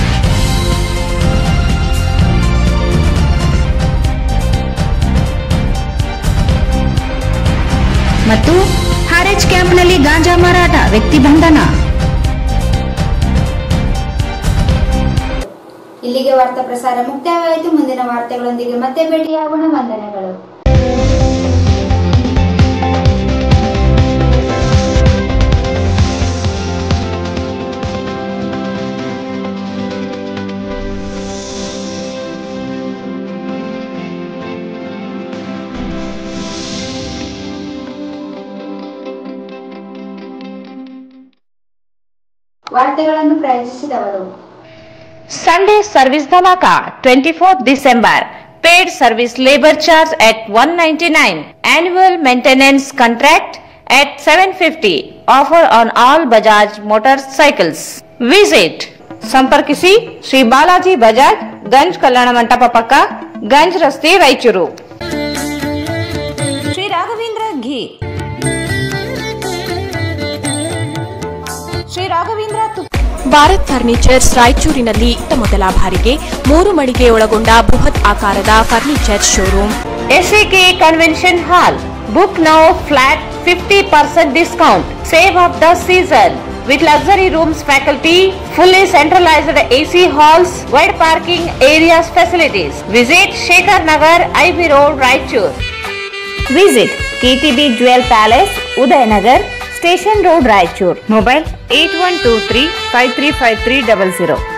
ಮತ್ತು ಹಾರೆಜ್ ಕ್ಯಾಂಪ್ನಲ್ಲಿ ಗಾಂಜಾ ಮಾರಾಟ ವ್ಯಕ್ತಿ ಬಂಧನ ಇಲ್ಲಿಗೆ ವಾರ್ತಾ ಪ್ರಸಾರ ಮುಕ್ತಾಯವಾಯಿತು ಮುಂದಿನ ವಾರ್ತೆಗಳೊಂದಿಗೆ ಮತ್ತೆ ಭೇಟಿಯಾಗೋಣ ವಂದನೆಗಳು ವಾರ್ತೆಗಳನ್ನು ಪ್ರಾಯೋಜಿಸಿದವರು Sunday service dhamaka 24th December. Paid service labor charge at 199. Annual maintenance contract at 750. Offer on all Bajaj motorcycles. Visit ಸಂಪರ್ಕಿಸಿ ಶ್ರೀ ಬಾಲಾಜಿ ಬಜಾಜ್ ಗಂಜ್ ಕಲ್ಯಾಣ ಮಂಟಪ ಪಕ್ಕ ಗಂಜ್ ರಸ್ತೆ ರಾಯಚೂರು ಶ್ರೀ ರಾಘವೇಂದ್ರ ಘೀ ಶ್ರೀ ರಾಘವೇಂದ್ರ ತುಪ್ಪ ಭಾರತ್ ಫರ್ನಿಚರ್ಸ್ ರಾಯಚೂರಿನಲ್ಲಿ ಇತ್ತ ಮೊದಲ ಬಾರಿಗೆ ಮೂರು ಮಳಿಗೆ ಒಳಗೊಂಡ ಬೃಹತ್ ಆಕಾರದ furniture showroom SAK Convention Hall. Book now flat 50% discount. Save of the season. With luxury rooms faculty, fully centralized AC halls, wide parking areas facilities. Visit Shekhar Nagar, IB Road, Raichur. Visit KTB Jewel Palace, Udayanagar, Station Road, Raichur. Mobile 8123 535300.